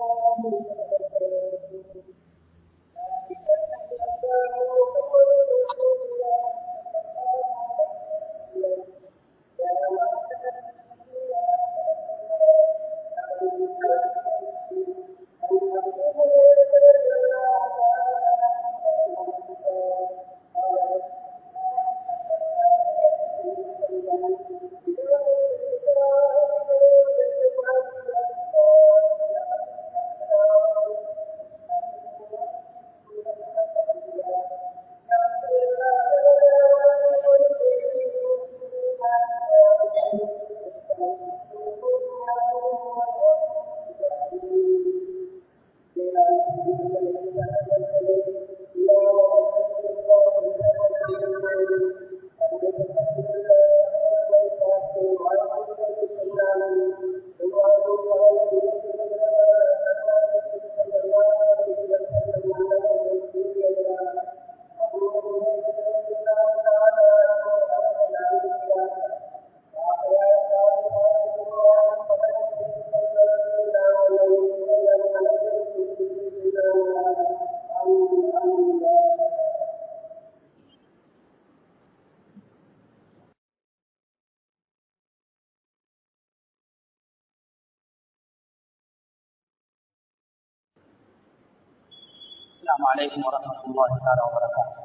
السلام عليكم ورحمة الله تعالى وبركاته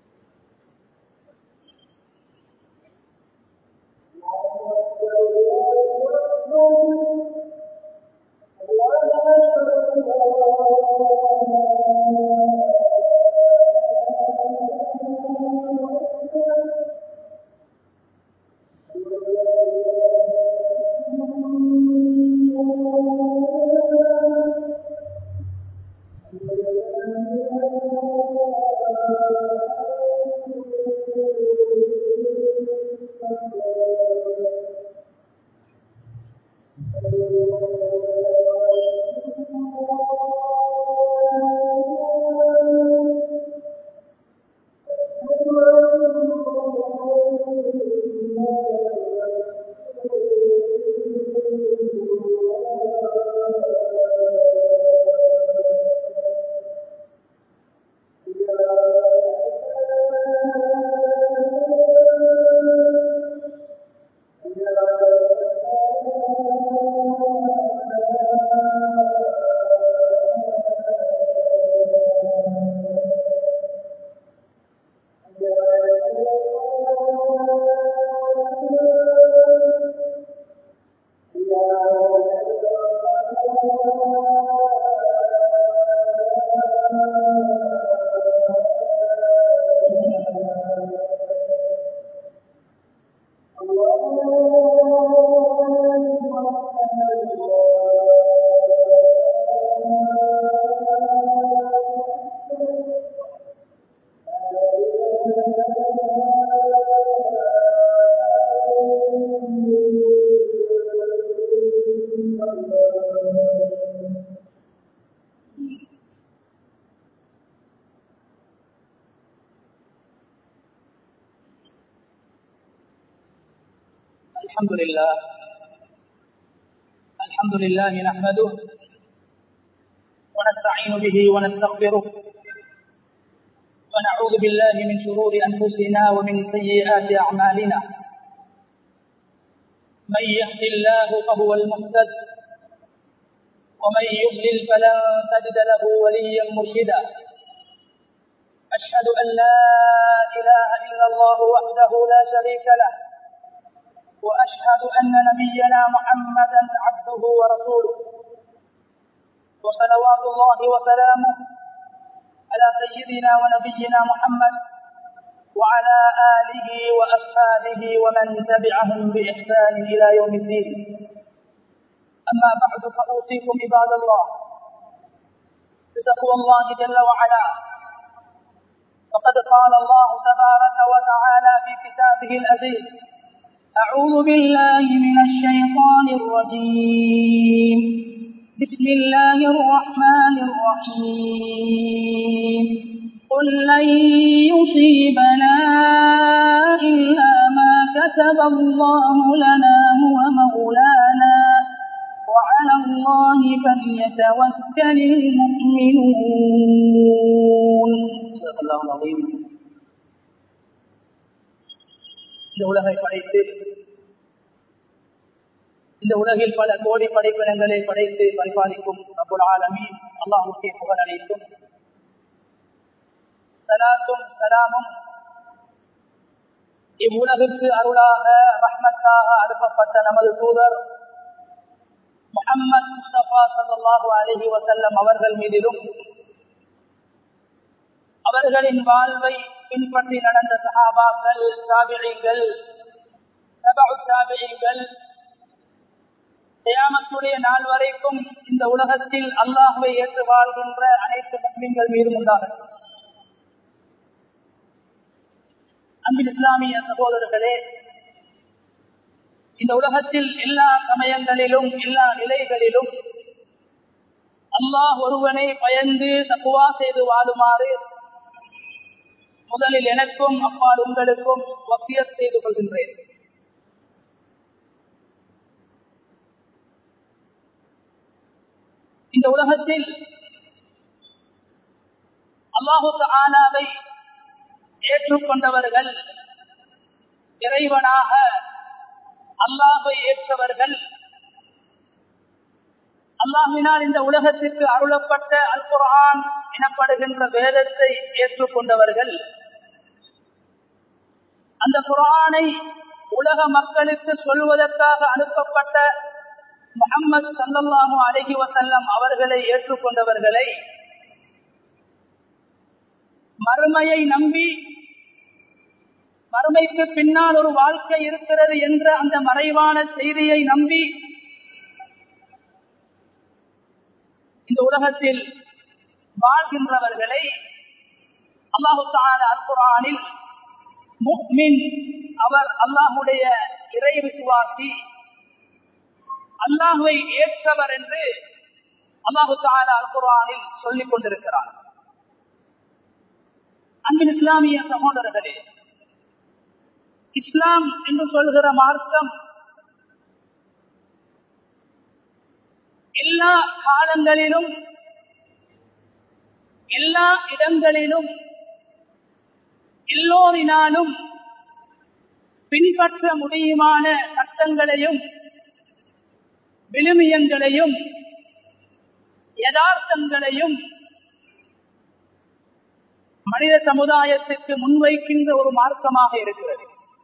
الحمد لله الحمد لله نحمده ونستعين به ونستغفره ونعوذ بالله من شرور أنفسنا ومن سيئات أعمالنا من يهد الله فهو المهتد ومن يضلل فلن تجد له وليا مرشدا أشهد أن لا إله إلا الله وحده لا شريك له وأشهد أن نبينا محمدا عبده ورسوله وصلوات الله وسلامه على سيدنا ونبينا محمد وعلى آله وأصحابه ومن تبعهم بإحسان إلى يوم الدين أما بعد فأوصيكم عباد الله بتقوى الله جل وعلا فقد قال الله تبارك وتعالى في كتابه العزيز أعوذ بالله من الشيطان الرجيم بسم الله الرحمن الرحيم قل لن يصيبنا إلا ما كتب الله لنا هو مولانا وعلى الله فليتوكل المؤمنون صدق الله العظيم இந்த உலகை படைத்து இந்த உலகில் பல கோடி படைப்பினங்களை படைத்து பரிபாலிக்கும் அபுல் ஆலமி அல்லாஹுக்கே புகழ் அளிக்கும் சலாத்தும் சலாமும் இவ்வுலகுக்கு அருளாக ரஹ்மத்தாக அனுப்பப்பட்ட நமது தூதர் முகம்மது முஸ்தபா சல்லாஹூ அலஹி வசல்லம் அவர்கள் மீதிலும் அவர்களின் வாழ்வை பின்பற்றி நடந்த சகாபாக்கள் தாபிழிகள் தாபிழிகள் தியாமத்துடைய நாள் வரைக்கும் இந்த உலகத்தில் அல்லாஹுவை ஏற்று வாழ்கின்ற அனைத்து முஸ்லிம்கள் மீதும் உண்டாகும் அன்பின் இஸ்லாமிய சகோதரர்களே இந்த உலகத்தில் எல்லா சமயங்களிலும் எல்லா நிலைகளிலும் அல்லாஹ் ஒருவனை பயந்து தக்குவா செய்து வாழுமாறு முதலில் எனக்கும் அப்பால் உங்களுக்கும் வசிய செய்து கொள்கின்றேன் இந்த உலகத்தில் அல்லாஹு ஆனாவை ஏற்றுக்கொண்டவர்கள் இறைவனாக அல்லாஹை ஏற்றவர்கள் அல்லாஹினால் இந்த உலகத்திற்கு அருளப்பட்ட அல் குரான் எனப்படுகின்ற வேதத்தை ஏற்றுக்கொண்டவர்கள் அந்த குரானை உலக மக்களுக்கு சொல்வதற்காக அனுப்பப்பட்ட முகம்மது சல்லல்லாஹு அலஹி வசல்லம் அவர்களை ஏற்றுக்கொண்டவர்களை மறுமையை நம்பி மறுமைக்கு பின்னால் ஒரு வாழ்க்கை இருக்கிறது என்ற அந்த மறைவான செய்தியை நம்பி இந்த உலகத்தில் வாழ்கின்றவர்களை அல்லாஹு அல் குரானில் முக்மின் அவர் அல்லாஹுடைய இறை விசுவாசி அல்லாஹுவை ஏற்றவர் என்று அல்லாஹு அல் குரானில் சொல்லிக் கொண்டிருக்கிறார் அன்பின் இஸ்லாமிய சகோதரர்களே இஸ்லாம் என்று சொல்கிற மார்க்கம் எல்லா காலங்களிலும் எல்லா இடங்களிலும் எல்லோரினாலும் பின்பற்ற முடியுமான சட்டங்களையும் விழுமியங்களையும் யதார்த்தங்களையும் மனித சமுதாயத்திற்கு முன்வைக்கின்ற ஒரு மார்க்கமாக இருக்கிறது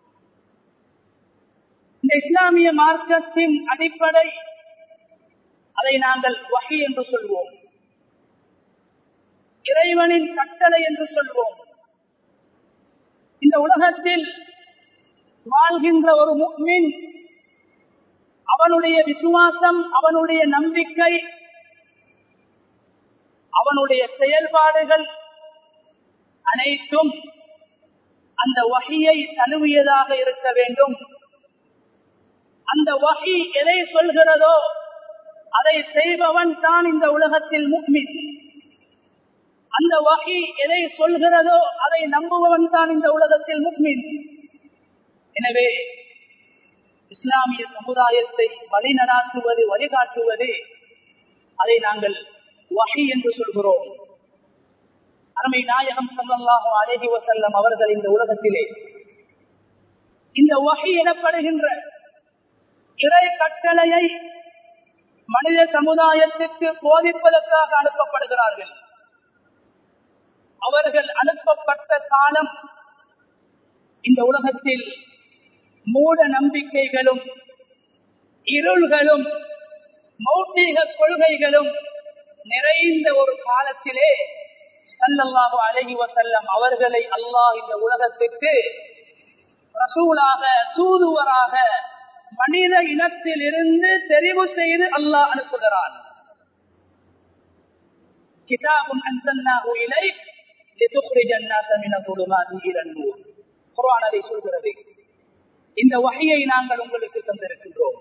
இந்த இஸ்லாமிய மார்க்கத்தின் அடிப்படை அதை நாங்கள் வகை என்று சொல்வோம் இறைவனின் கட்டளை என்று சொல்வோம் இந்த உலகத்தில் வாழ்கின்ற ஒரு முக்மின் அவனுடைய விசுவாசம் அவனுடைய நம்பிக்கை அவனுடைய செயல்பாடுகள் அனைத்தும் அந்த வகையை தழுவியதாக இருக்க வேண்டும் அந்த வகை எதை சொல்கிறதோ அதை செய்பவன் தான் இந்த உலகத்தில் முக்மின் அந்த வகை எதை சொல்கிறதோ அதை நம்புபவன் தான் இந்த உலகத்தில் முக்மின் எனவே இஸ்லாமிய சமுதாயத்தை வழிநடாத்துவது வழிகாட்டுவது அதை நாங்கள் வகை என்று சொல்கிறோம் அருமை நாயகம் சல்லாஹு அலேஹி வசல்லம் அவர்கள் இந்த உலகத்திலே இந்த வகை எனப்படுகின்ற இறை கட்டளையை மனித சமுதாயத்திற்கு போதிப்பதற்காக அனுப்பப்படுகிறார்கள் அவர்கள் அனுப்பப்பட்ட காலம் இந்த உலகத்தில் மூட நம்பிக்கைகளும் இருள்களும் மௌட்டிக கொள்கைகளும் நிறைந்த ஒரு காலத்திலே சல்லல்லாஹு அழகி வசல்லம் அவர்களை அல்லாஹ் இந்த உலகத்துக்கு ரசூலாக தூதுவராக மனித இனத்தில் இருந்து தெரிவு செய்து அல்லாஹ் அனுப்புகிறான் கிதாபும் அன்சன்னாஹு இலைக் لتخرج الناس من الظلمات الى النور குர்ஆன் அதை சொல்கிறது இந்த வகையை நாங்கள் உங்களுக்கு தந்திருக்கின்றோம்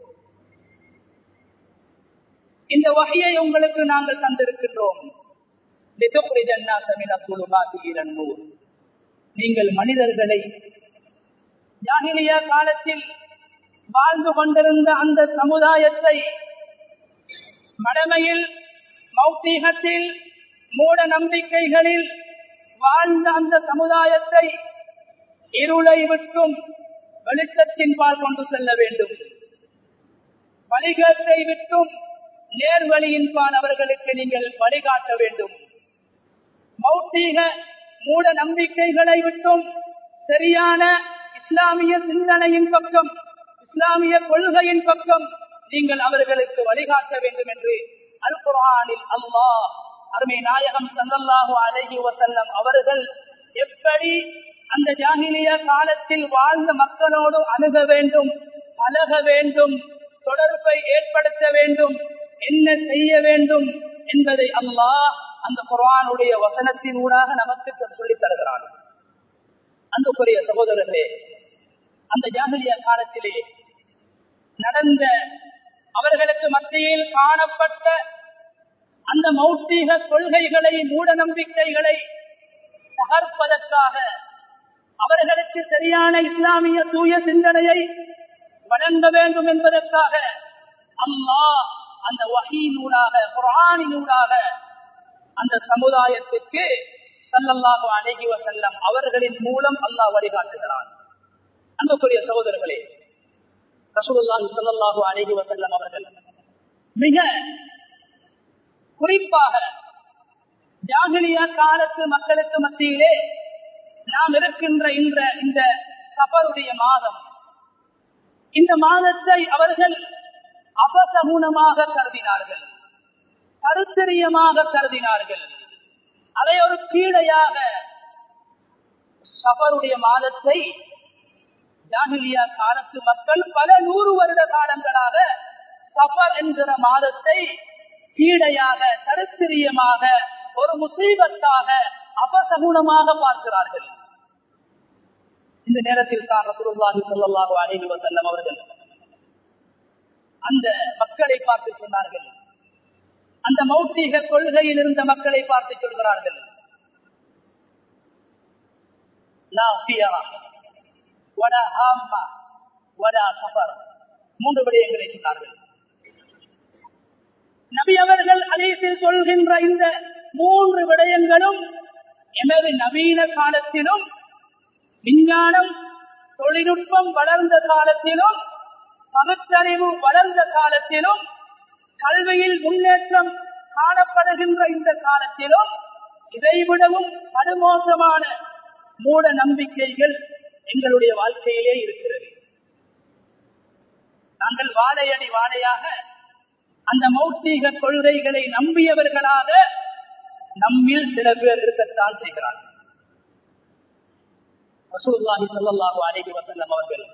இந்த வகையை உங்களுக்கு நாங்கள் தந்திருக்கின்றோம் لتخرج الناس من الظلمات الى النور நீங்கள் மனிதர்களை ஜாகிலிய காலத்தில் வாழ்ந்து கொண்டிருந்த அந்த சமுதாயத்தை மடமையில் மௌத்தீகத்தில் மூட நம்பிக்கைகளில் வாழ்ந்த அந்த சமுதாயத்தை இருளை விட்டும் வெளிச்சத்தின் பால் கொண்டு செல்ல வேண்டும் வழிகாட்டை விட்டும் நேர்வழியின் பால் அவர்களுக்கு நீங்கள் வழிகாட்ட வேண்டும் மௌத்தீக மூட நம்பிக்கைகளை விட்டும் சரியான இஸ்லாமிய சிந்தனையின் பக்கம் இஸ்லாமிய கொள்கையின் பக்கம் நீங்கள் அவர்களுக்கு வழிகாட்ட வேண்டும் என்று அல் குரானில் அல்லாஹ் அருமை நாயகம் சல்லல்லாஹு அலைஹி வசல்லம் அவர்கள் எப்படி அந்த ஜாகிலிய காலத்தில் வாழ்ந்த மக்களோடு அணுக வேண்டும் பழக வேண்டும் தொடர்பை ஏற்படுத்த வேண்டும் என்ன செய்ய வேண்டும் என்பதை அல்லாஹ் அந்த குரானுடைய வசனத்தின் ஊடாக நமக்கு சொல்லித் தருகிறான் அன்புக்குரிய சகோதரர்களே அந்த ஜாகிலிய காலத்திலே நடந்த அவர்களுக்கு மத்தியில் காணப்பட்ட அந்த மௌத்தீக கொள்கைகளை மூட நம்பிக்கைகளை தகர்ப்பதற்காக அவர்களுக்கு சரியான இஸ்லாமிய தூய சிந்தனையை வழங்க வேண்டும் என்பதற்காக அல்லாஹ் அந்த வகையினூடாக குரானினூடாக அந்த சமுதாயத்திற்கு சல்லல்லாஹு அழகி வசல்லம் அவர்களின் மூலம் அல்லாஹ் வழிகாட்டுகிறான் அன்புக்குரிய சகோதரர்களே ரசூலுல்லாஹி ஸல்லல்லாஹு அலைஹி வஸல்லம் அவர்கள் மிக குறிப்பாக ஜாகிலிய காலத்து மக்களுக்கு மத்தியிலே நாம் இருக்கின்ற இந்த இந்த சபருடைய மாதம் இந்த மாதத்தை அவர்கள் அபசகுணமாக கருதினார்கள் கருத்தரியமாக கருதினார்கள் அதை ஒரு கீழையாக சபருடைய மாதத்தை ஜாகிலியா காலத்து மக்கள் பல நூறு வருட காலங்களாக சஃபர் என்கிற மாதத்தை கீழையாக கருத்திரியமாக ஒரு முசீபத்தாக அபசகுணமாக பார்க்கிறார்கள் இந்த நேரத்தில் தான் ரசூலுல்லாஹி ஸல்லல்லாஹு அலைஹி வஸல்லம் அவர்கள் அந்த மக்களை பார்த்து சொன்னார்கள் அந்த மௌத்திக கொள்கையில் இருந்த மக்களை பார்த்து சொல்கிறார்கள் லா ஃபியரா வடா ஹாம்மா வடா சஃபர் மூன்று விடயங்களை சொன்னார்கள் நபி அவர்கள் அழைத்தில் சொல்கின்ற இந்த மூன்று விடயங்களும் எமது நவீன காலத்திலும் விஞ்ஞானம் தொழில்நுட்பம் வளர்ந்த காலத்திலும் பகுத்தறிவு வளர்ந்த காலத்திலும் கல்வியில் முன்னேற்றம் காணப்படுகின்ற இந்த காலத்திலும் இதைவிடவும் படுமோசமான மூட நம்பிக்கைகள் எங்களுடைய வாழ்க்கையிலே இருக்கிறது நாங்கள் வாழையடி வாழையாக அந்த மௌத்தீக கொள்கைகளை நம்பியவர்களாக நம்மில் சில பேர் இருக்கத்தான் செய்கிறார்கள் ரசூலுல்லாஹி ஸல்லல்லாஹு அலைஹி வஸல்லம் அவர்கள்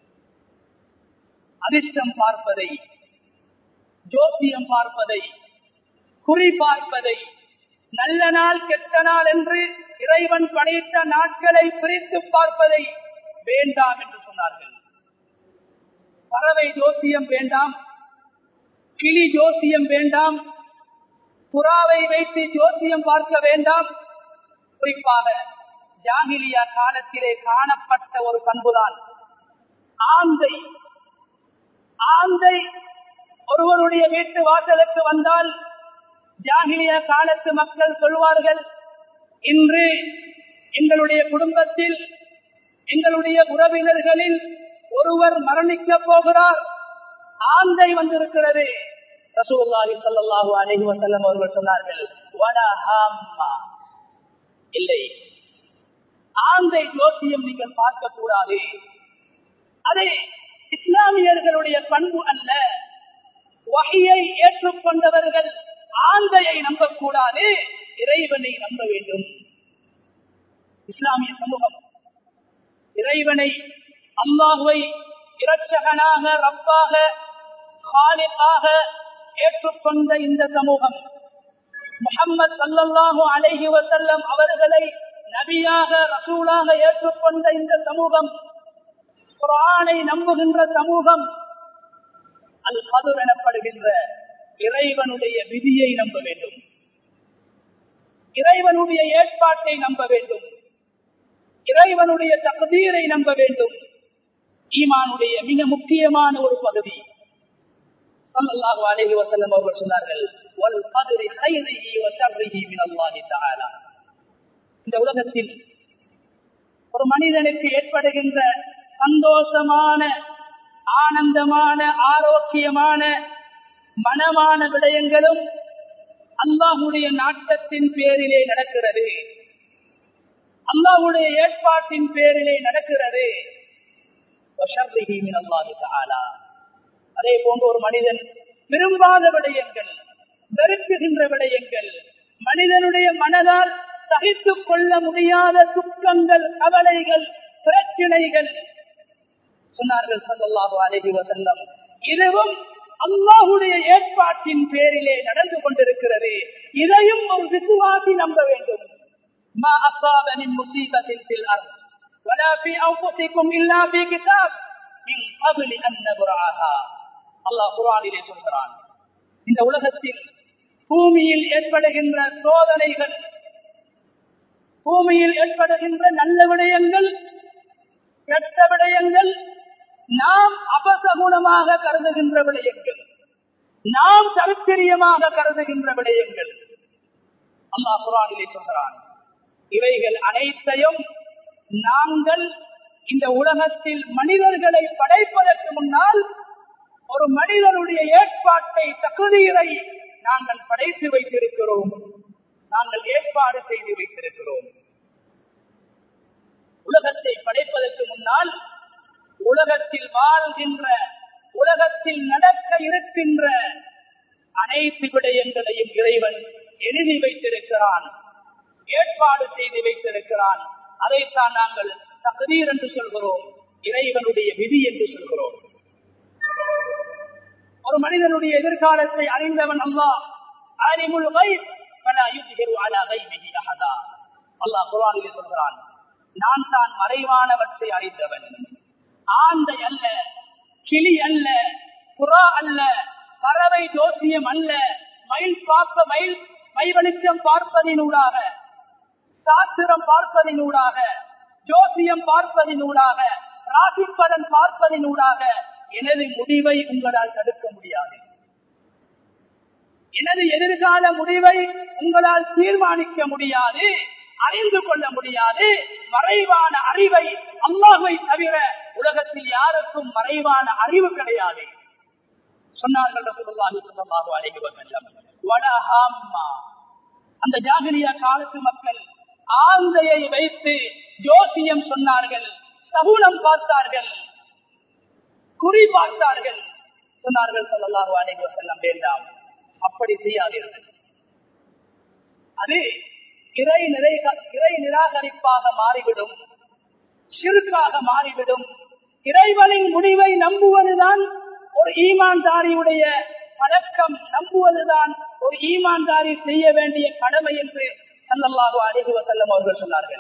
அதிர்ஷ்டம் பார்ப்பதை ஜோசியம் பார்ப்பதை குறி பார்ப்பதை நல்ல நாள் கெட்ட நாள் என்று இறைவன் படைத்த நாட்களை பிரித்து பார்ப்பதை வேண்டாம் என்று சொன்னார்கள் பறவை ஜோசியம் வேண்டாம் கிளி ஜோசியம் வேண்டாம் புறாவை வைத்து ஜோசியம் பார்க்க வேண்டாம் குறிப்பாக ஜாகிலியா காலத்திலே காணப்பட்ட ஒரு பண்புதான் ஆந்தை ஆந்தை ஒருவருடைய வீட்டு வாசலுக்கு வந்தால் ஜாகிலிய காலத்து மக்கள் சொல்வார்கள் இன்று எங்களுடைய குடும்பத்தில் எங்களுடைய உறவினர்களில் ஒருவர் மரணிக்க போகிறார் ஆந்தை வந்திருக்கிறது ரசூல்லாஹி ஸல்லல்லாஹு அலைஹி வஸல்லம் அவர்கள் சொன்னார்கள் வலா ஹாம்மா இல்லை ஆந்தை ஜோசியம் நீங்கள் பார்க்க கூடாது அதை இஸ்லாமியர்களுடைய பண்பு அல்ல வகையை ஏற்றுக்கொண்டவர்கள் ஆந்தையை நம்பக்கூடாது இறைவனை நம்ப வேண்டும் இஸ்லாமிய சமூகம் இறைவனை அல்லாஹுவை இரட்சகனாக ரப்பாக காலிக்காக ஏற்றுக்கொண்ட இந்த சமூகம் முகம்மது சல்லல்லாஹு அலைஹி வசல்லம் அவர்களை நபியாக ரசூலாக ஏற்றுக்கொண்ட இந்த சமூகம் குரானை நம்புகின்ற சமூகம் அல் கதுர் எனப்படுகின்ற இறைவனுடைய விதியை நம்ப வேண்டும் இறைவனுடைய ஏற்பாட்டை நம்ப வேண்டும் இறைவனுடைய தகுதீரை நம்ப வேண்டும் ஈமானுடைய மிக முக்கியமான ஒரு பகுதி ஸல்லல்லாஹு அலைஹி வஸல்லம் அவர்கள் சொன்னார்கள் வல் கத்ரி கைரிஹி வ ஷர்ரிஹி மின் அல்லாஹி தஆலா இந்த உலகத்தில் ஒரு மனிதனுக்கு ஏற்படுகின்ற சந்தோஷமான ஆனந்தமான ஆரோக்கியமான மனமான விடயங்களும் அல்லாஹுடைய நாட்டத்தின் பேரிலே நடக்கிறது அல்லாஹுடைய ஏற்பாட்டின் பேரிலே நடக்கிறது அதே போன்று ஒரு மனிதன் விரும்பாத விடயங்கள் வெறுக்குகின்ற விடயங்கள் மனிதனுடைய மனதால் சகித்துக் கொள்ள முடியாத துக்கங்கள் கவலைகள் பிரச்சனைகள் சொன்னார்கள் சல்லாஹு அலஹி வசல்லம் இதுவும் அல்லாஹுடைய ஏற்பாட்டின் பேரிலே நடந்து கொண்டிருக்கிறது இதையும் ஒரு விசுவாசி நம்ப வேண்டும் ما أصاب من مصيبة في الأرض ولا في أنفسكم إلا في كتاب من قبل أن نبرعها الله குர்ஆனிலே சொல்கிறான் இந்த உலகத்தில் பூமியில் ஏற்படுகின்ற சோதனைகள் பூமியில் ஏற்படுகின்ற நல்ல விடயங்கள் கெட்ட விடயங்கள் நாம் அபசகுணமாக கருதுகின்ற விடயங்கள் நாம் சரித்திரியமாக கருதுகின்ற விடயங்கள் அல்லாஹ் குரானிலே சொல்கிறான் இவைகள் அனைத்தையும் நாங்கள் இந்த உலகத்தில் மனிதர்களை படைப்பதற்கு முன்னால் ஒரு மனிதனுடைய ஏற்பாட்டை தகுதியை நாங்கள் படைத்து வைத்திருக்கிறோம் நாங்கள் ஏற்பாடு செய்து வைத்திருக்கிறோம் உலகத்தை படைப்பதற்கு முன்னால் உலகத்தில் வாழ்கின்ற உலகத்தில் நடக்க இருக்கின்ற அனைத்து விடயங்களையும் இறைவன் எழுதி வைத்திருக்கிறான் ஏற்பாடு செய்து வைத்திருக்கிறான் அதைத்தான் நாங்கள் தகுதீர் என்று சொல்கிறோம் இறைவனுடைய விதி என்று சொல்கிறோம் ஒரு மனிதனுடைய எதிர்காலத்தை அறிந்தவன் அல்லா அறிமுள் அல்லாஹ் குரானிலே சொல்கிறான் நான் தான் மறைவானவற்றை அறிந்தவன் ஆந்தை அல்ல கிளி அல்ல புறா அல்ல பறவை ஜோசியம் அல்ல மயில் பார்க்க மயில் மைவெளிச்சம் பார்ப்பதினூடாக சாஸ்திரம் பார்ப்பதினூடாக ஜோசியம் பார்ப்பதினூடாக ராசிப்பதன் பார்ப்பதினூடாக எனது முடிவை உங்களால் தடுக்க முடியாது எனது எதிர்கால முடிவை உங்களால் தீர்மானிக்க முடியாது அறிந்து கொள்ள முடியாது மறைவான அறிவை அல்லாஹை தவிர உலகத்தில் யாருக்கும் மறைவான அறிவு கிடையாது சொன்னார்கள் அந்த ஜாகிரியா காலத்து மக்கள் ஆந்தையை வைத்து ஜோசியம் சொன்னார்கள் சகுனம் பார்த்தார்கள் குறி பார்த்தார்கள் சொன்னார்கள் சொல்லலாறு அலைஹி வசல்லம் வேண்டாம் அப்படி செய்யாதீர்கள் அது இறை நிறை இறை நிராகரிப்பாக மாறிவிடும் சிறுக்காக மாறிவிடும் இறைவனின் முடிவை நம்புவதுதான் ஒரு ஈமான்தாரியுடைய பழக்கம் நம்புவதுதான் ஒரு ஈமான்தாரி செய்ய வேண்டிய கடமை என்று சல்லல்லாஹு அலைஹி வஸல்லம் அவர்கள் சொன்னார்கள்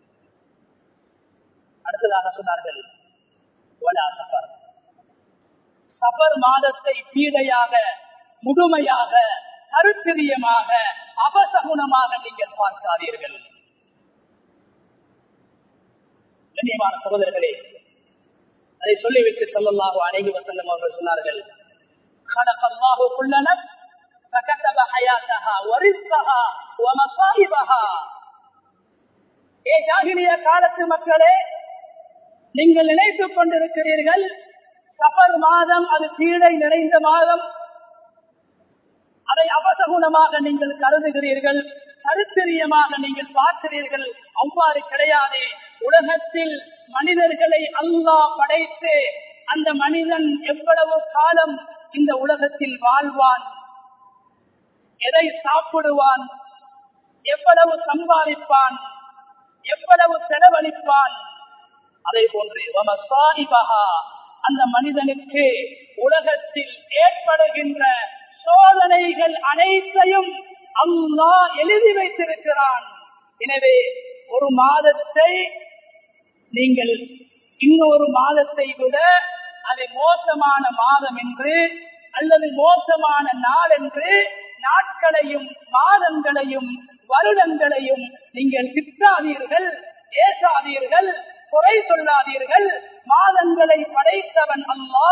அடுத்ததாக சொன்னார்கள் வலா சஃபர் சஃபர் மாதத்தை பீடையாக முழுமையாக கருத்திரியமாக அபசகுணமாக நீங்கள் பார்க்காதீர்கள் கண்ணியமான சகோதரர்களே அதை சொல்லிவிட்டு சொல்லல்லாஹு அலைஹி வஸல்லம் அவர்கள் சொன்னார்கள் خلق الله كل نفس فكتب حياتها ورزقها ومصائبها ஏ ஜாகிலிய காலத்து மக்களே நீங்கள் நினைத்துக் கொண்டிருக்கிறீர்கள் சஃபர் மாதம் அது கீழே நிறைந்த மாதம் அதை அபசகுணமாக நீங்கள் கருதுகிறீர்கள் கருத்தரியமாக நீங்கள் பார்க்கிறீர்கள் அவ்வாறு கிடையாது உலகத்தில் மனிதர்களை அல்லாஹ் படைத்து அந்த மனிதன் எவ்வளவு காலம் இந்த உலகத்தில் வாழ்வான் எதை சாப்பிடுவான் எவ்வளவு சம்பாதிப்பான் எவ்வளவு செலவழிப்பான் அதே போன்று அந்த மனிதனுக்கு உலகத்தில் ஏற்படுகின்ற சோதனைகள் அனைத்தையும் அல்லா எழுதி வைத்திருக்கிறான் எனவே ஒரு மாதத்தை நீங்கள் இன்னொரு மாதத்தை விட அது மோசமான மாதம் என்று அல்லது மோசமான நாள் என்று நாட்களையும் மாதங்களையும் வருடங்களையும் நீங்கள் திட்டாதீர்கள் ஏசாதீர்கள் குறை சொல்லாதீர்கள் மாதங்களை படைத்தவன் அல்லா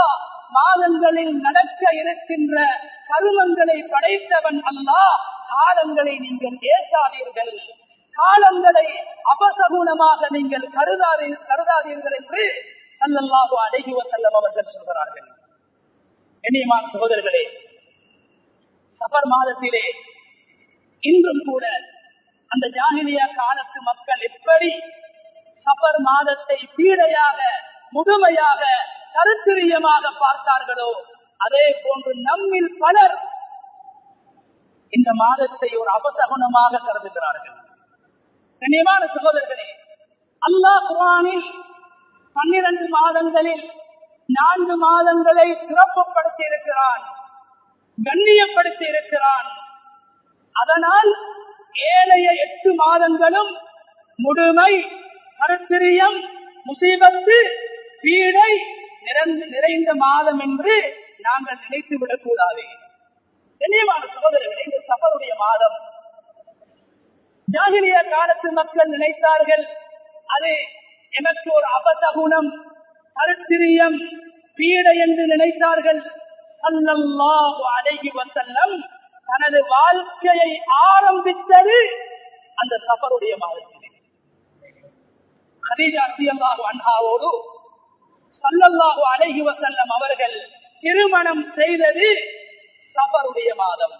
மாதங்களில் நடக்க இருக்கின்ற கருமங்களை படைத்தவன் அல்லாஹ் காலங்களை நீங்கள் ஏசாதீர்கள் காலங்களை அபசகுணமாக நீங்கள் கருதாதீ கருதாதீர்கள் என்று சல்லல்லாஹு அலைஹி வஸல்லம் அவர்கள் சொல்கிறார்கள் இனியமான சகோதரர்களே சபர் மாதத்திலே இன்றும் கூட அந்த ஜாகிலியா காலத்து மக்கள் எப்படி சபர் மாதத்தை பீடையாக முதுமையாக கருத்திரியமாக பார்த்தார்களோ அதே போன்று நம்மில் பலர் இந்த மாதத்தை ஒரு அபசகுணமாக கருதுகிறார்கள் கண்ணியமான சகோதரர்களே அல்லாஹ் குரானில் பன்னிரண்டு மாதங்களில் நான்கு மாதங்களை சிறப்புப்படுத்தி இருக்கிறான் கண்ணியப்படுத்தி இருக்கிறான் அதனால் ஏழைய எட்டு மாதங்களும் முழுமை கருத்திரியம் முசீபத்து பீடை நிறைந்த மாதம் என்று நாங்கள் நினைத்து விடக்கூடாது கண்ணியமான சகோதரர்களே இந்த சபருடைய மாதம் ஜாகிரிய காலத்து மக்கள் நினைத்தார்கள் அது எனக்கு ஒரு அபசகுணம் கருத்திரியம் பீடை என்று நினைத்தார்கள் சல்லல்லாஹு அலைஹி வஸல்லம் தனது வாழ்க்கையை ஆரம்பித்தது அந்த சபருடைய மாதத்திலே ஹதீஜா ரலியல்லாஹு அன்ஹாவோடு சல்லல்லாஹு அலைஹி வஸல்லம் அவர்கள் திருமணம் செய்தது சபருடைய மாதம்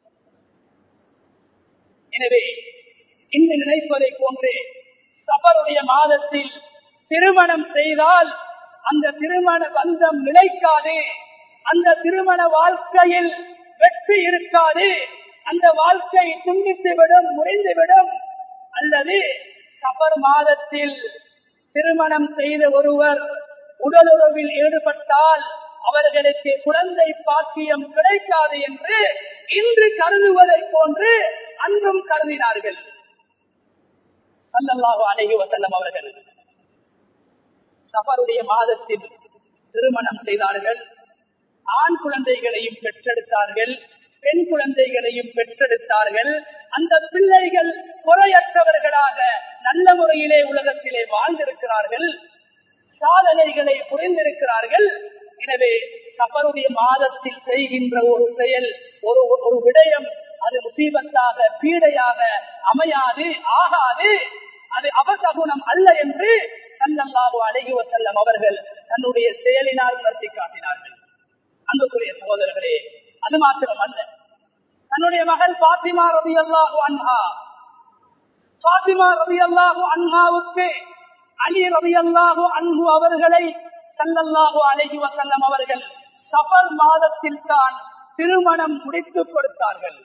எனவே இன்று நினைப்பதை போன்று சபருடைய மாதத்தில் திருமணம் செய்தால் அந்த திருமண பந்தம் நிலைக்காது அந்த திருமண வாழ்க்கையில் வெற்றி இருக்காது அந்த வாழ்க்கை துண்டித்துவிடும் முறிந்துவிடும் அல்லது சபர் மாதத்தில் திருமணம் செய்த ஒருவர் உடலுறவில் ஈடுபட்டால் அவர்களுக்கு குழந்தை பாக்கியம் கிடைக்காது என்று இன்று கருதுவதை போன்று அன்றும் கருதினார்கள் சல்லல்லாஹு அலைஹி வஸல்லம் அவர்கள் சஃபருடைய மாதத்தில் திருமணம் செய்தார்கள் ஆண் குழந்தைகளையும் பெற்றெடுத்தார்கள் பெண் குழந்தைகளையும் பெற்றெடுத்தார்கள் அந்த பிள்ளைகள் குறையற்றவர்களாக நல்ல முறையிலே உலகத்திலே வாழ்ந்திருக்கிறார்கள் சாதனைகளை புரிந்திருக்கிறார்கள் எனவே சபருடைய மாதத்தில் செய்கின்ற ஒரு செயல் ஒரு ஒரு விடயம் அது முசீபத்தாக பீடையாக அமையாது ஆகாது அது அபசகுணம் அல்ல என்று சல்லல்லாஹு அலைஹி வஸல்லம் அவர்கள் தன்னுடைய செயலினால் உணர்த்தி காட்டினார்கள் அன்புக்குரிய சகோதரர்களே அது மாத்திரம் அல்ல தன்னுடைய மகள் பாத்திமா ரவி அல்லாஹு அன்ஹா பாத்திமா ரவி அல்லாஹு அன்ஹாவுக்கு அலி ரவி அல்லாஹு அன்பு அவர்களை சல்லல்லாஹு அலைஹி வசல்லம் அவர்கள் சபர் மாதத்தில் தான் திருமணம் முடித்துக் கொடுத்தார்கள்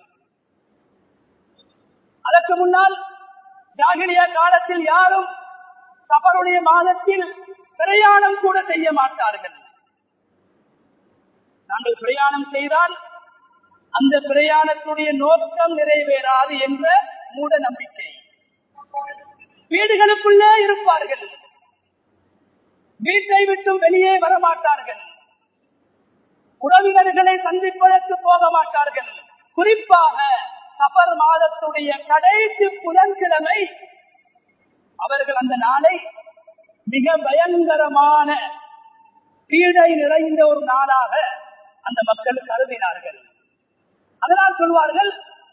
அதற்கு முன்னால் ஜாகிலிய காலத்தில் யாரும் சபருடைய மாதத்தில் பிரயாணம் கூட செய்ய மாட்டார்கள் நாங்கள் பிரயாணம் செய்தால் அந்த பிரயாணத்துடைய நோக்கம் நிறைவேறாது என்ற மூட நம்பிக்கை வீடுகளுக்குள்ளே இருப்பார்கள் வீட்டை விட்டு வெளியே வரமாட்டார்கள் உறவினர்களை சந்திப்பதற்கு போக மாட்டார்கள் குறிப்பாக சபர் மாதத்துடைய கடைசி புதன்கிழமை அவர்கள் அந்த நாளை மிக பயங்கரமான பீடை நிறைந்த ஒரு நாளாக அந்த மக்கள் கருதினார்கள் அதனால் சொல்வார்கள்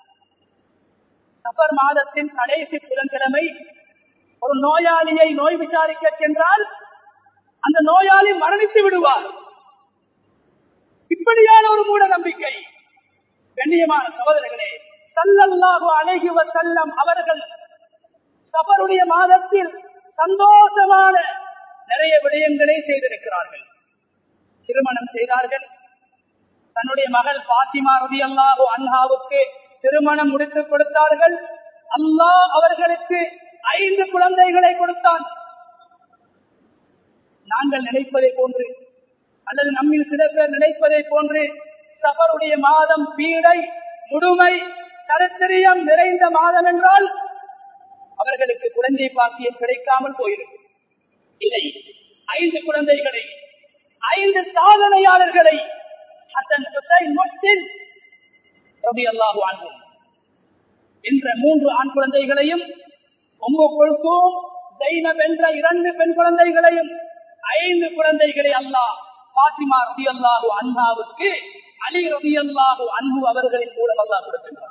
சபர் மாதத்தின் கடைசி புதன்கிழமை ஒரு நோயாளியை நோய் விசாரிக்க சென்றால் அந்த நோயாளி மரணித்து விடுவார் இப்படியான ஒரு மூட நம்பிக்கை கண்ணியமான சகோதரர்களே சல்லல்லாஹு அழகி செல்லம் அவர்கள் சபருடைய மாதத்தில் சந்தோஷமான நிறைய விடயங்களை செய்திருக்கிறார்கள் திருமணம் செய்தார்கள் தன்னுடைய மகள் பாத்திமா ரதி அல்லாஹு அன்ஹாவுக்கு திருமணம் முடித்துக் கொடுத்தார்கள் அல்லாஹ் அவர்களுக்கு ஐந்து குழந்தைகளை கொடுத்தான் நாங்கள் நினைப்பதை போன்று அல்லது நம்மில் சில பேர் நினைப்பதை போன்று சபருடைய மாதம் பீடை முழுமை கருத்திரியம் நிறைந்த மாதம் என்றால் அவர்களுக்கு குழந்தை பாக்கியம் கிடைக்காமல் போயிருக்கும் இல்லை ஐந்து குழந்தைகளை ஐந்து சாதனையாளர்களை ஹசன் ஹுசைன் முஸ்லிம் ரபி அல்லாஹு ஆண்கும் என்ற மூன்று ஆண் குழந்தைகளையும் உம்மு கொழுக்கும் ஜெயினப் என்ற இரண்டு பெண் குழந்தைகளையும் ஐந்து குழந்தைகளை அல்லாஹ் பாத்திமா ரதி அல்லாஹு அன்ஹாவுக்கு அலி ரதி அல்லாஹு அன்பு அவர்களின் மூலம் அல்லா கொடுக்கின்றார்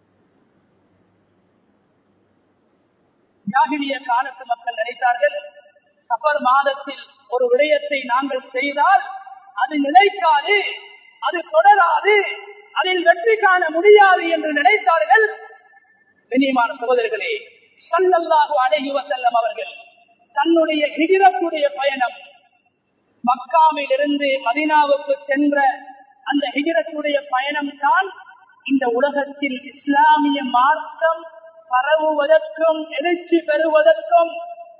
ஜாகிலிய காலத்து மக்கள் நினைத்தார்கள் சபர் மாதத்தில் ஒரு விடயத்தை நாங்கள் செய்தால் அது நிலைக்காது அது தொடராது அதில் வெற்றி காண முடியாது என்று நினைத்தார்கள் கண்ணியமான சகோதரர்களே சல்லல்லாஹு அலைஹி வஸல்லம் அவர்கள் தன்னுடைய ஹிஜரத்துடைய பயணம் மக்காவில் இருந்து மதினாவுக்கு சென்ற அந்த ஹிஜரத்துடைய பயணம் தான் இந்த உலகத்தில் இஸ்லாமிய மார்க்கம் பரவுவதற்கும் எழுச்சி பெறுவதற்கும்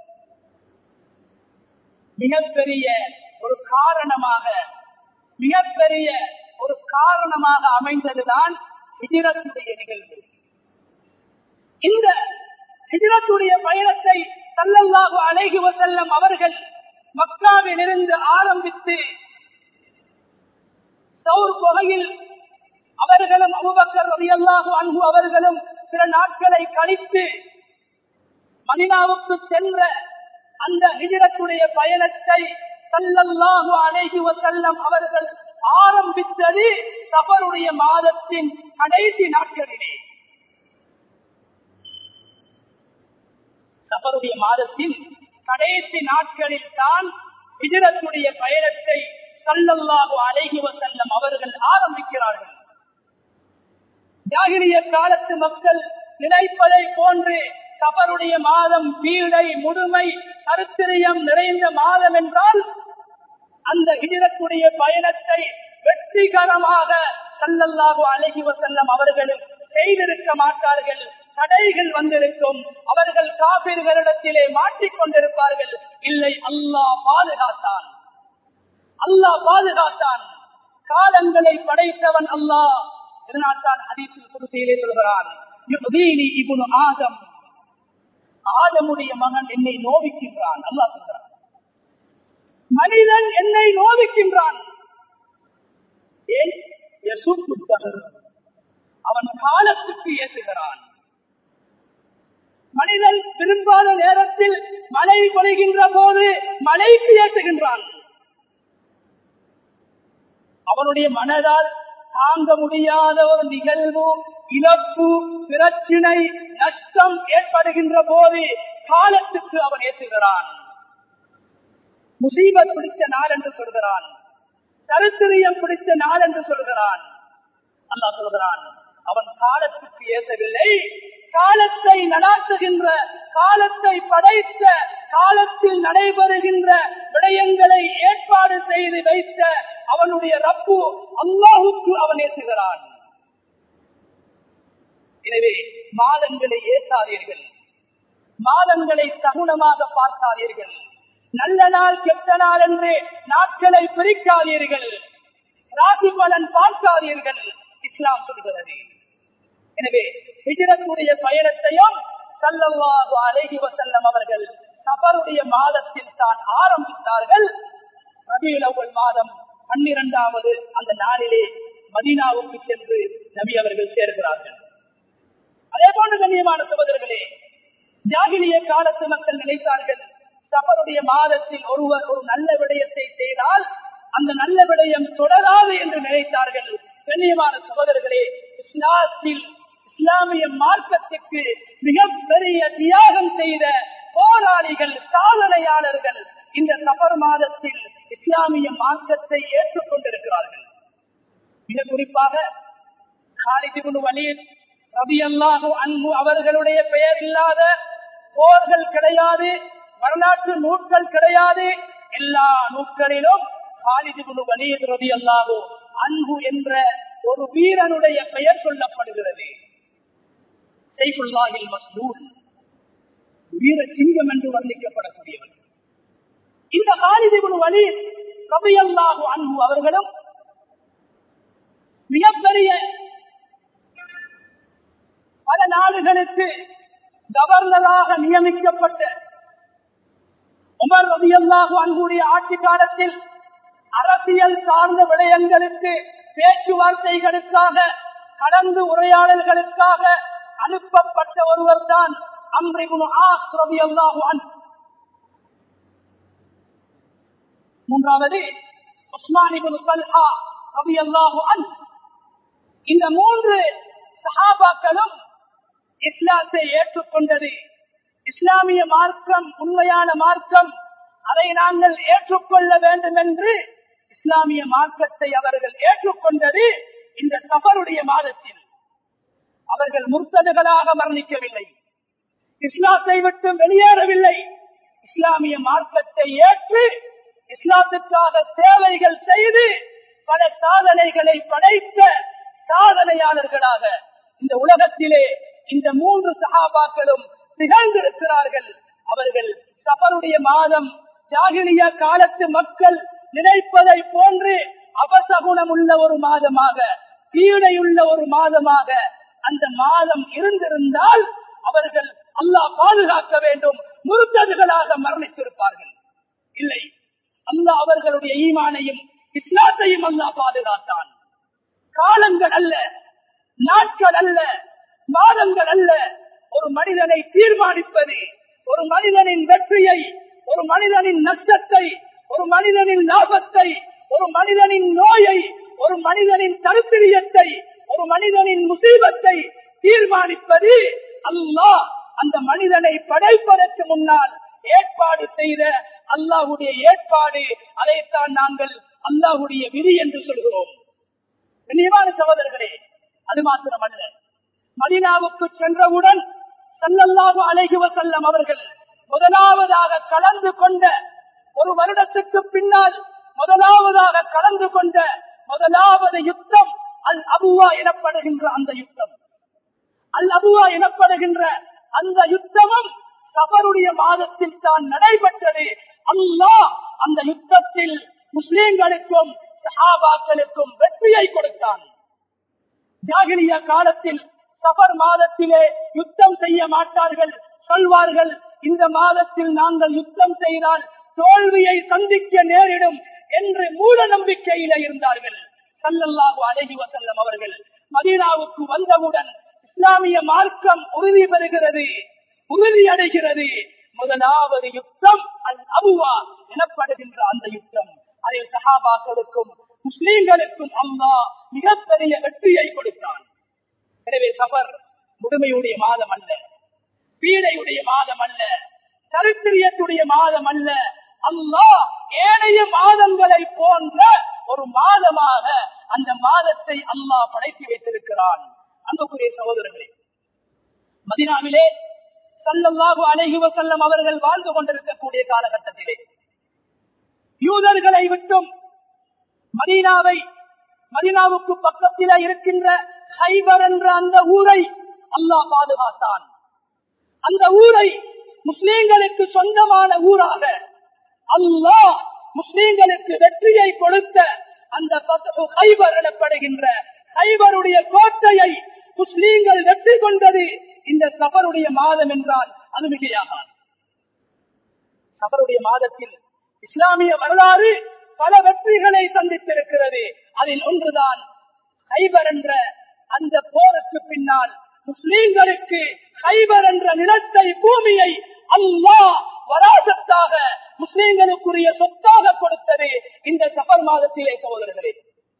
மிகப்பெரிய ஒரு காரணமாக மிகப்பெரிய ஒரு காரணமாக அமைந்ததுதான் ஹிஜரத்துடைய நிகழ்வு இந்த ஹிஜரத்துடைய பயணத்தை சல்லல்லாஹு அலைஹி வஸல்லம் அவர்கள் மக்காவில் இருந்து ஆரம்பித்து சௌர் குகையில் அவர்களும் அபுபக்கர் ரலியல்லாஹு அன்ஹு அவர்களும் சில நாட்களை கழித்து மதினாவுக்கு சென்ற அந்த ஹிஜரத்துடைய பயணத்தை சல்லல்லாஹு அலைஹி வஸல்லம் அவர்கள் ஆரம்பித்தது சபருடைய மாதத்தின் கடைசி நாட்களிலே சபருடைய மாதத்தின் கடைசி நாட்களில் தான் ஹிஜரத்துடைய பயணத்தை சல்லல்லாஹு அலைஹி வஸல்லம் அவர்கள் ஆரம்பிக்கிறார்கள் ஜாகிரிய காலத்து மக்கள் நினைப்பதை போன்று சபருடைய மாதம் பீடை முதுமை கருத்திரியம் நிறைந்த மாதம் என்றால் அந்த ஹிஜரத்துடைய பயணத்தை வெற்றிகரமாக சல்லல்லாஹு அலைஹி வஸல்லம் அவர்களும் செய்திருக்க மாட்டார்கள் தடைகள் வந்திருக்கும் அவர்கள் காபிர்களிடத்திலே மாட்டிக்கொண்டிருப்பார்கள் இல்லை அல்லாஹ் பாதுகாத்தான் அல்லாஹ் பாதுகாத்தான் காலங்களை படைத்தவன் அல்லாஹ் இதனால் தான் ஹதீஸில் குருசியிலே சொல்கிறான் இபுனு ஆதம் ஆதமுடைய மகன் என்னை நோவிக்கின்றான் அல்லாஹ் சொல்கிறான் மனிதன் என்னை நோவிக்கின்றான் ஏன் அவன் காலத்துக்கு ஏசுகிறான் மனிதன் விரும்பாத நேரத்தில் மழை பொழிகின்ற போது மழைக்கு ஏற்றுகின்றான் அவனுடைய மனதால் தாங்க முடியாத ஒரு நிகழ்வு இழப்பு பிரச்சினை நஷ்டம் ஏற்படுகின்ற போது காலத்துக்கு அவன் ஏற்றுகிறான் முசீபத் பிடித்த நாள் என்று சொல்கிறான் கருத்திரியம் பிடித்த நாள் என்று சொல்கிறான் அல்லா சொல்கிறான் அவன் காலத்துக்கு ஏற்றவில்லை காலத்தை நடாத்துகின்ற காலத்தை படைத்த காலத்தில் நடைபெறுகின்ற விடயங்களை ஏற்பாடு செய்து வைத்த அவனுடைய ரப்பு அல்லாஹுக்கு அவன் ஏற்றுகிறான் எனவே மாதங்களை ஏற்றாதீர்கள் மாதங்களை சகுனமாக பார்க்காதீர்கள் நல்ல நாள் கெட்ட நாள் என்று நாட்களை பிரிக்காதீர்கள் ராசி பலன் பார்க்காதீர்கள் இஸ்லாம் சொல்கிறது எனவே ஹிஜரத்துடைய பயணத்தையும் சல்லல்லாஹு அலைஹி வசல்லம் அவர்கள் சபருடைய மாதத்தில் தான் ஆரம்பித்தார்கள் ரபியுல் அவ்வல் மாதம் பன்னிரண்டாவது அந்த நாளிலே மதீனாவுக்கு சென்று நபி அவர்கள் சேர்கிறார்கள் அதே போன்று கண்ணியமான சகோதரர்களே ஜாகிலிய காலத்து மக்கள் நினைத்தார்கள் சபருடைய மாதத்தில் ஒருவர் ஒரு நல்ல விடயத்தை செய்தால் அந்த நல்ல விடயம் தொடராது என்று நினைத்தார்கள் கண்ணியமான சகோதரர்களே இஸ்லாத்தில் இஸ்லாமிய மார்க்கத்துக்கு மிகப்பெரிய தியாகம் செய்த போராளிகள் சாதனையாளர்கள் இந்த சபர் மாதத்தில் இஸ்லாமிய மார்க்கத்தை ஏற்றுக்கொண்டிருக்கிறார்கள் மிக குறிப்பாக காலிதிபுன் வலீத் ரபி அல்லாஹு அன்பு அவர்களுடைய பெயர் இல்லாத போர்கள் கிடையாது வரலாற்று நூட்கள் கிடையாது எல்லா நூட்களிலும் காலிதிபுன் வலீத் ரபி அல்லாஹு அன்பு என்ற ஒரு வீரனுடைய பெயர் சொல்லப்படுகிறது சைஃபுல்லாஹில் மஸ்தூர் வீர சிங்கம் என்று வர்ணிக்கப்படக்கூடியவர் இந்த காலிதிபுன் வலி ரபியல்லாஹு அன்பு அவர்களும் மிகப்பெரிய பல நாடுகளுக்கு கவர்னராக நியமிக்கப்பட்ட உமர் ரபியல்லாஹு அன்புடைய ஆட்சி காலத்தில் அரசியல் சார்ந்த விடயங்களுக்கு பேச்சுவார்த்தைகளுக்காக கலந்து உரையாடல்களுக்காக அனுப்பப்பட்ட ஒருவர் தான் மூன்றாவது உஸ்மானிபுல் பல்ஹா ரவி அல்லாஹு அன் இந்த மூன்று சஹாபாக்களும் இஸ்லாத்தை ஏற்றுக்கொண்டது இஸ்லாமிய மார்க்கம் உண்மையான மார்க்கம் அதை நாங்கள் ஏற்றுக்கொள்ள வேண்டும் என்று இஸ்லாமிய மார்க்கத்தை அவர்கள் ஏற்றுக்கொண்டது இந்த சபருடைய மாதத்தில் அவர்கள் முர்த்ததுகளாக மரணிக்கவில்லை இஸ்லாத்தை விட்டு வெளியேறவில்லை இஸ்லாமிய மார்க்கத்தை ஏற்று இஸ்லாத்துக்காக சேவைகள் செய்து பல சாதனைகளை படைத்த சாதனையாளர்களாக இந்த உலகத்திலே இந்த மூன்று சகாபாக்களும் திகழ்ந்திருக்கிறார்கள் அவர்கள் சபருடைய மாதம் ஜாகிலிய காலத்து மக்கள் நினைப்பதை போன்று அபசகுணம் உள்ள ஒரு மாதமாக கீழையுள்ள ஒரு மாதமாக அந்த மாதம் இருந்திருந்தால் அவர்கள் அல்லாஹ் பாதுகாக்க வேண்டும் முருத்ததுகளாக மரணித்திருப்பார்கள் இல்லை அல்லாஹ் அவர்களுடைய ஈமானையும் இஸ்லாத்தையும் அல்லாஹ் பாதுகாத்தான் காலங்கள் அல்ல நாட்கள் அல்ல மாதங்கள் அல்ல ஒரு மனிதனை தீர்மானிப்பது ஒரு மனிதனின் வெற்றியை ஒரு மனிதனின் நஷ்டத்தை ஒரு மனிதனின் லாபத்தை ஒரு மனிதனின் நோயை ஒரு மனிதனின் தருத்திரியத்தை ஒரு மனிதனின் முசீபத்தை தீர்மானிப்பது அல்லாஹ் அந்த மனிதனை படைப்பதற்கு முன்னால் ஏற்பாடு செய்த அல்லாஹுடைய ஏற்பாடு அதைத்தான் நாங்கள் அல்லாஹுடைய விதி என்று சொல்கிறோம் கண்ணியமான சகோதரர்களே அது மாத்திரமல்ல மதினாவுக்கு சென்றவுடன் சல்லல்லாஹு அலைஹி வஸல்லம் அவர்கள் முதலாவதாக கலந்து கொண்ட ஒரு வருடத்துக்கு பின்னால் முதலாவதாக கலந்து கொண்ட முதலாவது யுத்தம் அல் அபுவா எனப்படுகின்ற அந்த யுத்தம் அல் அபுவா எனப்படுகின்ற அந்த யுத்தமும் சபருடைய மாதத்தில் தான் நடைபெற்றது அல்லாஹ் அந்த யுத்தத்தில் முஸ்லிம்களுக்கும் சஹாபாக்களுக்கும் வெற்றியை கொடுத்தான் ஜாகிலிய காலத்தில் சபர் மாதத்திலே யுத்தம் செய்ய மாட்டார்கள் சொல்வார்கள் இந்த மாதத்தில் நாங்கள் யுத்தம் செய்தால் தோல்வியை சந்திக்க நேரிடும் என்று மூட நம்பிக்கையில இருந்தார்கள் சல்லல்லாஹு அலைஹி வசல்லம் அவர்கள் மதீனாவுக்கு வந்தவுடன் இஸ்லாமிய மார்க்கம் உறுதி பெறுகிறது உறுதி அடைகிறது முதலாவது யுத்தம் அல் அபுவா எனப்படுகின்ற அந்த யுத்தம் அதில் சஹாபாக்களுக்கும் முஸ்லீம்களுக்கும் அல்லாஹ் மிகப்பெரிய வெற்றியை கொடுத்தான் எனவே சபர் முழுமையுடைய மாதம் அல்ல பீடையுடைய மாதம் அல்ல சரித்திரியத்துடைய மாதம் அல்ல அல்லாஹ் ஏனைய மாதங்களை போன்ற ஒரு மாதமாக அந்த மாதத்தை அல்லாஹ் படைத்து வைத்திருக்கிறான் அன்புக்குரிய சகோதரர்களே மதினாவிலே சல்லல்லாஹு அலைஹி வஸல்லம் அவர்கள் வாழ்ந்து கொண்டிருக்கக்கூடிய காலகட்டத்திலே யூதர்களை விட்டும் மதீனாவை மதீனாவுக்கு பக்கத்தில் இருக்கின்ற ஹைபர் என்ற அந்த ஊரை அல்லாஹ் பாதுகாத்தான் அந்த ஊரை முஸ்லீம்களுக்கு சொந்தமான ஊராக அல்லாஹ் முஸ்லீம்களுக்கு வெற்றியை கொடுத்த அந்த ஹைபர் எனப்படுகின்ற ஹைபருடைய கோட்டையை முஸ்லீம்கள் வெற்றி கொண்டது இந்த சபருடைய மாதம் என்றால் அது மிகையாகாது சபருடைய மாதத்தில் இஸ்லாமிய வரலாறு பல வெற்றிகளை சந்தித்திருக்கிறது அதில் ஒன்றுதான் ஹைபர் என்ற அந்த போருக்கு பின்னால் முஸ்லீம்களுக்கு ஹைபர் என்ற நிலத்தை பூமியை அல்லாஹ் வராசத்தாக முஸ்லீம்களுக்குரிய சொத்தாக கொடுத்தது இந்த சபர் மாதத்திலே சகோதரர்களே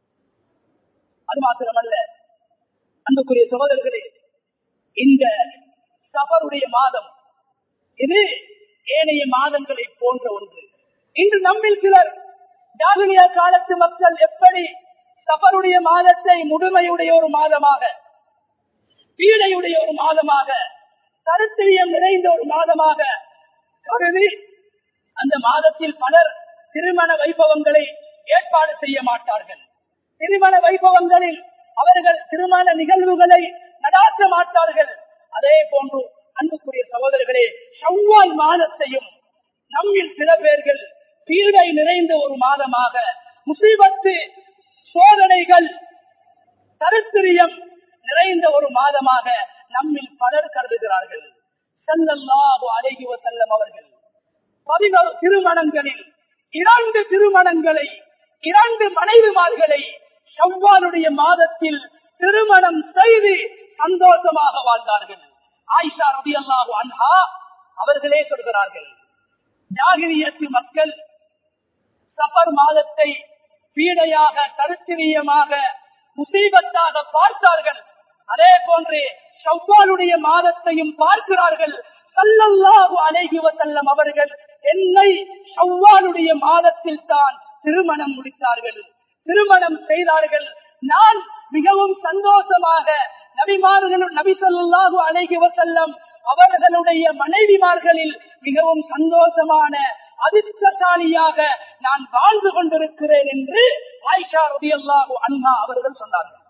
அது மாத்திரமல்ல அன்புக்குரிய சகோதரர்களே இந்த சபருடைய மாதம் இது ஏனைய மாதங்களை போன்ற ஒன்று இன்று நம்மில் சிலர் ஜாகினிய காலத்து மக்கள் எப்படி சபருடைய மாதத்தை முழுமையுடைய ஒரு மாதமாக பீடையுடைய ஒரு மாதமாக கருத்திரியம் நிறைந்த ஒரு மாதமாக கருதி அந்த மாதத்தில் பலர் திருமண வைபவங்களை ஏற்பாடு செய்ய மாட்டார்கள் திருமண வைபவங்களில் அவர்கள் திருமண நிகழ்வுகளை நடாத்த மாட்டார்கள் அதே போன்று அன்புக்குரிய சகோதரர்களே செவ்வால் மாதத்தையும் நம்மில் சில பேர்கள் பீடை நிறைந்த ஒரு மாதமாக முசீபத்து சோதனைகள் தருத்திரியம் நிறைந்த ஒரு மாதமாக நம்மில் பலர் கருதுகிறார்கள் செல்லல்லாஹு அழகி செல்லம் அவர்கள் பதினோரு திருமணங்களில் இரண்டு திருமணங்களை இரண்டு மனைவிமார்களை செவ்வாலுடைய மாதத்தில் திருமணம் செய்து சந்தோஷமாக வாழ்ந்தார்கள் ஆயிஷா ரபி அல்லாஹு அன்ஹா அவர்களே சொல்கிறார்கள் ஜாகிரியத்து மக்கள் சஃபர் மாதத்தை பீடையாக கருத்திரியமாக முசீபத்தாக பார்த்தார்கள் அதே போன்று ஷவ்வாலுடைய மாதத்தையும் பார்க்கிறார்கள் சல்லல்லாஹு அலைஹி வஸல்லம் அவர்கள் என்னை ஷவ்வாலுடைய மாதத்தில் தான் திருமணம் முடித்தார்கள் திருமணம் செய்தார்கள் நான் மிகவும் சந்தோஷமாக நபிமார்கள் நபி ஸல்லல்லாஹு அலைஹி வஸல்லம் அவர்களுடைய மனைவிமார்களில் மிகவும் சந்தோஷமான அதிர்ஷ்டசாலியாக நான் வாழ்ந்து கொண்டிருக்கிறேன் என்று ஆயிஷா ரலியல்லாஹு அன்ஹா அவர்கள் சொன்னார்கள்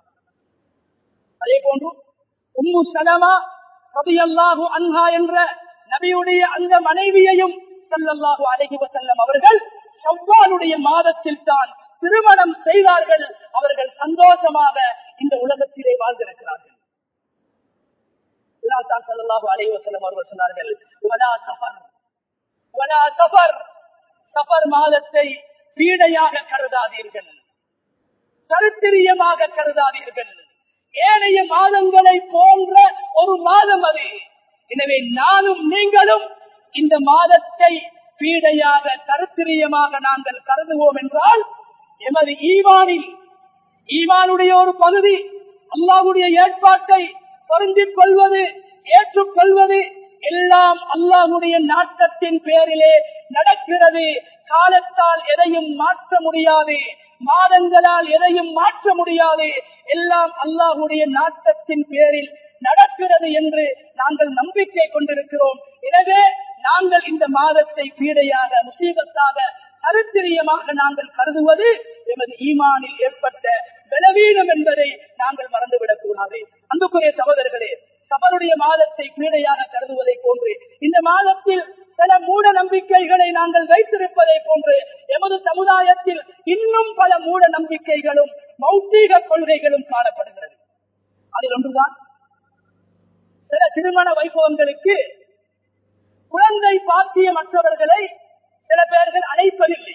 அதே போன்று உம்மு சலமா ரலியல்லாஹு அன்ஹா என்ற நபியுடைய அந்த மனைவியையும் ஸல்லல்லாஹு அலைஹி வஸல்லம் அவர்கள் ஷவ்வாலுடைய மாதத்தில் தான் திருமணம் செய்தார்கள் அவர்கள் சந்தோஷமாக இந்த உலகத்திலே வாழ்ந்திருக்கிறார்கள் இதனால்தான் ஸல்லல்லாஹு அலைஹி வஸல்லம் அவர்கள் சொன்னார்கள் வலா சஃபர் வலா சஃபர் சஃபர் மாதத்தை பீடையாக கருதாதீர்கள் சரித்திரியமாக கருதாதீர்கள் ஏனைய மாதங்களை போன்ற ஒரு மாதம் அது எனவே நானும் நீங்களும் இந்த மாதத்தை பீடையாக கருத்திரியமாக நாங்கள் கருதுவோம் என்றால் எமது ஈவானில் ஈவானுடைய ஒரு பகுதி அல்லாஹ்வுடைய ஏற்பாட்டை பொருந்திக் கொள்வது ஏற்றுக்கொள்வது எல்லாம் அல்லாஹ்வுடைய நாட்டத்தின் பேரிலே நடக்கிறது காலத்தால் எதையும் மாற்ற முடியாது மாதங்களால் எதையும் மாற்ற முடியாது எல்லாம் அல்லாஹ்வுடைய நாட்டத்தின் பேரில் நடக்கிறது என்று நாங்கள் நம்பிக்கை கொண்டிருக்கிறோம் எனவே நாங்கள் இந்த மாதத்தை பீடையாக முசீபத்தாக சரித்திரியமாக நாங்கள் கருதுவது எமது ஈமானில் ஏற்பட்ட பலவீனம் என்பதை நாங்கள் மறந்துவிடக் கூடாது அன்புக்குரிய சகோதரர்களே சபருடைய மாதத்தை பீடையாக கருதுவதை போன்று இந்த மாதத்தில் சில மூட நம்பிக்கைகளை நாங்கள் வைத்திருப்பதை போன்று எமது சமுதாயத்தில் இன்னும் பல மூட நம்பிக்கைகளும் மௌத்தீக கொள்கைகளும் காணப்படுகிறது அதில் ஒன்றுதான் சில திருமண வைபவங்களுக்கு குழந்தை பாக்கிய மற்றவர்களை சில பேர்கள் அழைப்பதில்லை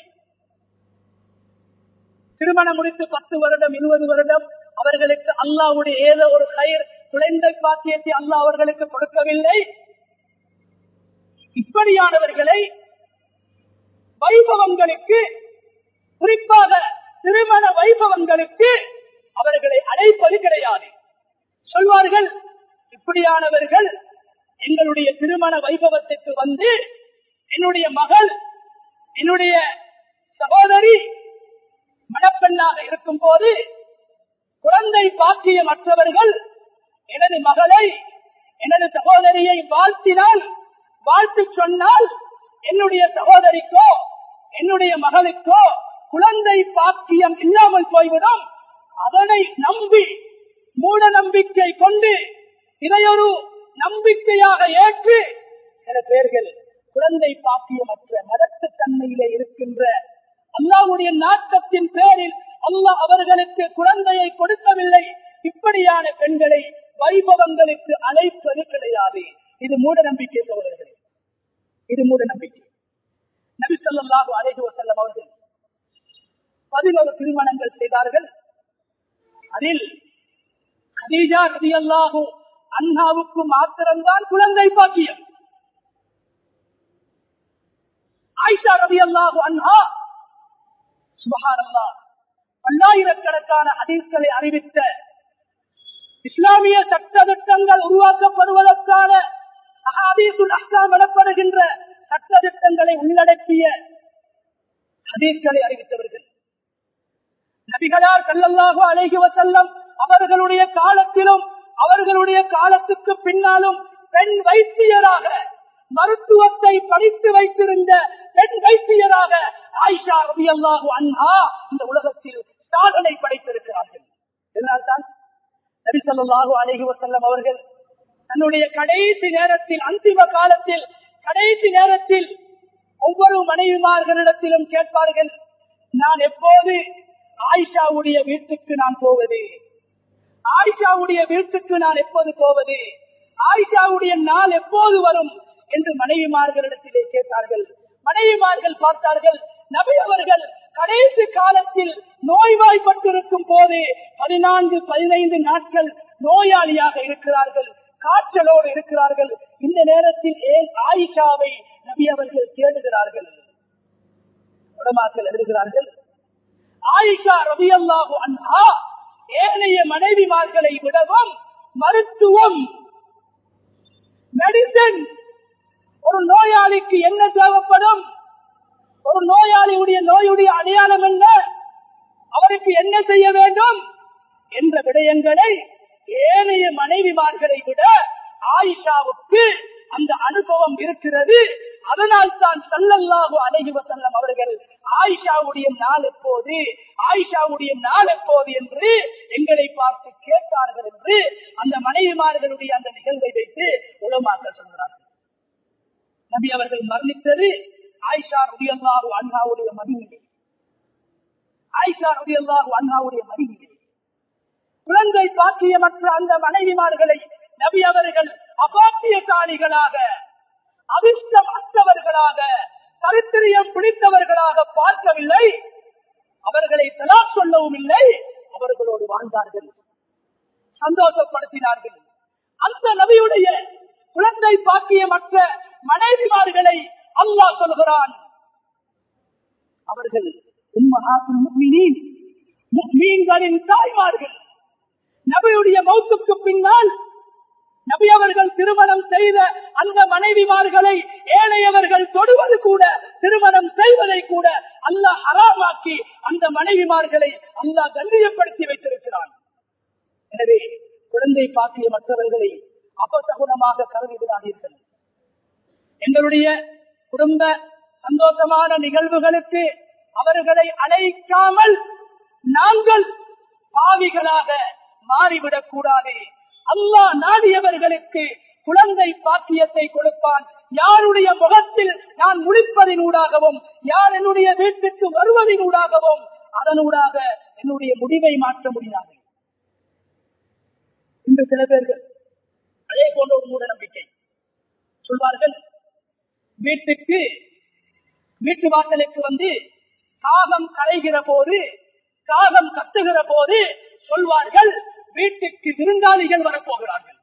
திருமணம் முடித்து பத்து வருடம் இருபது வருடம் அவர்களுக்கு அல்லாவுடைய ஏதோ ஒரு கயிர் குழந்தை பாக்கியத்தை அல்லாஹ் அவர்களுக்கு கொடுக்கவில்லை இப்படியானவர்களை வைபவங்களுக்கு குறிப்பாக திருமண வைபவங்களுக்கு அவர்களை அழைப்பது கிடையாது சொல்வார்கள் இப்படியானவர்கள் எங்களுடைய திருமண வைபவத்துக்கு வந்து என்னுடைய மகள் என்னுடைய சகோதரி மணப்பெண்ணாக இருக்கும் போது குழந்தை பாக்கிய மற்றவர்கள் எனது மகளை எனது சகோதரியை வாழ்த்தினால் வாழ்த்து சொன்னால் என்னுடைய சகோதரிக்கோ என்னுடைய மகளுக்கோ குழந்தை பாக்கியம் இல்லாமல் போய்விடும் அதனை நம்பி மூட நம்பிக்கை கொண்டு இதையொரு நம்பிக்கையாக ஏற்று சில பேர்கள் குழந்தை பாக்கியமற்ற மதத்து தன்மையிலே இருக்கின்ற அல்லாவுடைய நாட்டத்தின் பேரில் அல்லாஹ் அவர்களுக்கு குழந்தையை கொடுக்கவில்லை இப்படியான பெண்களை வைபவங்களுக்கு அழைப்பது கிடையாது இது மூட நம்பிக்கை சகோதரர்களே இது மூட நம்பிக்கை நபி சொல்லாஹு அலைஹி வசல்லம் அவர்கள் பதினோரு திருமணங்கள் செய்தார்கள் அதில் கதீஜா ரதி அல்லாஹு அண்ணாவுக்கு மாத்திரம்தான் குழந்தை பாக்கியம் ஆயிஷா ரதி அல்லாஹு அண்ணா சுபஹானல்லா பல்லாயிரக்கணக்கான ஹதீஸ்களை அறிவித்த இஸ்லாமிய சட்ட திட்டங்கள் உருவாக்கப்படுவதற்கான அஹாதீசுல் அஹ்காம் எனப்படுகின்ற சட்ட திட்டங்களை உள்ளடக்கிய ஹதீஸ்களை அறிவித்தவர்கள் நபிகளார் செல்லல்லாக அழகி வசல்லம் அவர்களுடைய காலத்திலும் அவர்களுடைய காலத்துக்கு பின்னாலும் பெண் வைத்தியராக மருத்துவத்தை படித்து வைத்திருந்த பெண் வைத்தியராக ஆயிஷா ரவி அல்லாஹு அன்ஹா இந்த உலகத்தில் சாதனை படைத்திருக்கிறார்கள் இதனால்தான் நபி சொல்லாஹு அலஹி வசல்லம் அவர்கள் தன்னுடைய கடைசி நேரத்தில் அந்திம காலத்தில் கடைசி நேரத்தில் ஒவ்வொரு மனைவிமார்களிடத்திலும் கேட்பார்கள் நான் எப்போது ஆயிஷாவுடைய வீட்டுக்கு நான் போவது ஆயிஷாவுடைய வீட்டுக்கு நான் எப்போது போவது ஆயிஷாவுடைய நாள் எப்போது வரும் என்று மனைவிமார்களிடத்திலே கேட்டார்கள் மனைவிமார்கள் பார்த்தார்கள் நபி அவர்கள் கடைசி காலத்தில் நோய்வாய்ப்பட்டிருக்கும் போது பதினான்கு பதினைந்து நாட்கள் நோயாளியாக இருக்கிறார்கள் காய்ச்சலோடு இருக்கிறார்கள் இந்த நேரத்தில் ஏன் ஆயிஷாவை நபி அவர்கள் தேடுகிறார்கள் உடமாக்கள் எழுதுகிறார்கள் ஆயிஷா ரபியல்லாஹு அன்ஹா ஏனைய மனைவிமார்களை விடவும் மருத்துவம் மெடிசன் ஒரு நோயாளிக்கு என்ன தேவைப்படும் ஒரு நோயாளியுடைய நோயுடைய அடையாளம் என்ன அவருக்கு என்ன செய்ய வேண்டும் என்ற விடயங்களை ஏனைய மனைவிமார்களை விட ஆயிஷாவுக்கு அந்த அனுபவம் இருக்கிறது அதனால் தான் சல்லல்லாஹு அலைஹி வஸல்லம் அவர்கள் ஆயிஷாவுடைய நாள் எப்போது ஆயிஷாவுடைய நாள் எப்போது என்று எங்களை பார்த்து கேட்டார்கள் என்று அந்த மனைவிமார்களுடைய அந்த நிகழ்வை வைத்து உலமாக்கள் சொல்கிறார்கள் நபி அவர்கள் மரணித்தது ஆயிஷா ரபியல்லாஹு அன்ஹாவுடைய மதியிலே ஆயிஷா ரபியல்லாஹு அன்ஹாவுடைய மதியிலே குழந்தை பாக்கியமற்ற அந்த மனைவிமார்களை நபி அவர்கள் அபாக்கியசாலிகளாக அதிர்ஷ்டம் அற்றவர்களாக சரித்திரியம் பிடித்தவர்களாக பார்க்கவில்லை அவர்களை தலா சொல்லவும் இல்லை அவர்களோடு வாழ்ந்தார்கள் சந்தோஷப்படுத்தினார்கள் அந்த நபியுடைய குழந்தை பாக்கியமற்ற மனைவிமார்களை அல்லாஹ் சொல்கிறான் அவர்கள் உம்மஹாத்துல் முஃமினீன் முஃமின்களின் தாய்மார்கள் நபியுடைய மௌத்துக்கு பின்னால் நபி அவர்கள் திருமணம் செய்த அந்த மனைவிமார்களை ஏழையவர்கள் தொடுவது கூட திருமணம் செய்வதை கூட அல்லாஹ் ஹராமாக்கி அந்த மனைவிமார்களை அல்லாஹ் கண்ணியப்படுத்தி வைத்திருக்கிறான் எனவே குழந்தை பாக்கிய மற்றவர்களை அபசகுணமாக கருதுகிறார்கள் எங்களுடைய குடும்ப சந்தோஷமான நிகழ்வுகளுக்கு அவர்களை அழைக்காமல் நாங்கள் பாவிகளாக மாறிவிடக் கூடாது அல்லாஹ் நாடியவர்களுக்கு குழந்தை பாக்கியத்தை கொடுப்பான் யாருடைய முகத்தில் நான் முடிப்பதினூடாகவும் யார் என்னுடைய வீட்டுக்கு வருவதினூடாகவும் அதனூடாக என்னுடைய முடிவை மாற்ற முடியாது இன்று சில பேர்கள் அதே போன்ற ஒரு மூட நம்பிக்கை சொல்வார்கள் வீட்டுக்கு வீட்டு வாசலுக்கு வந்து காகம் கரைகிற போது காகம் கத்துகிற போது சொல்வார்கள் வீட்டுக்கு விருந்தாளிகள் வரப்போகிறார்கள்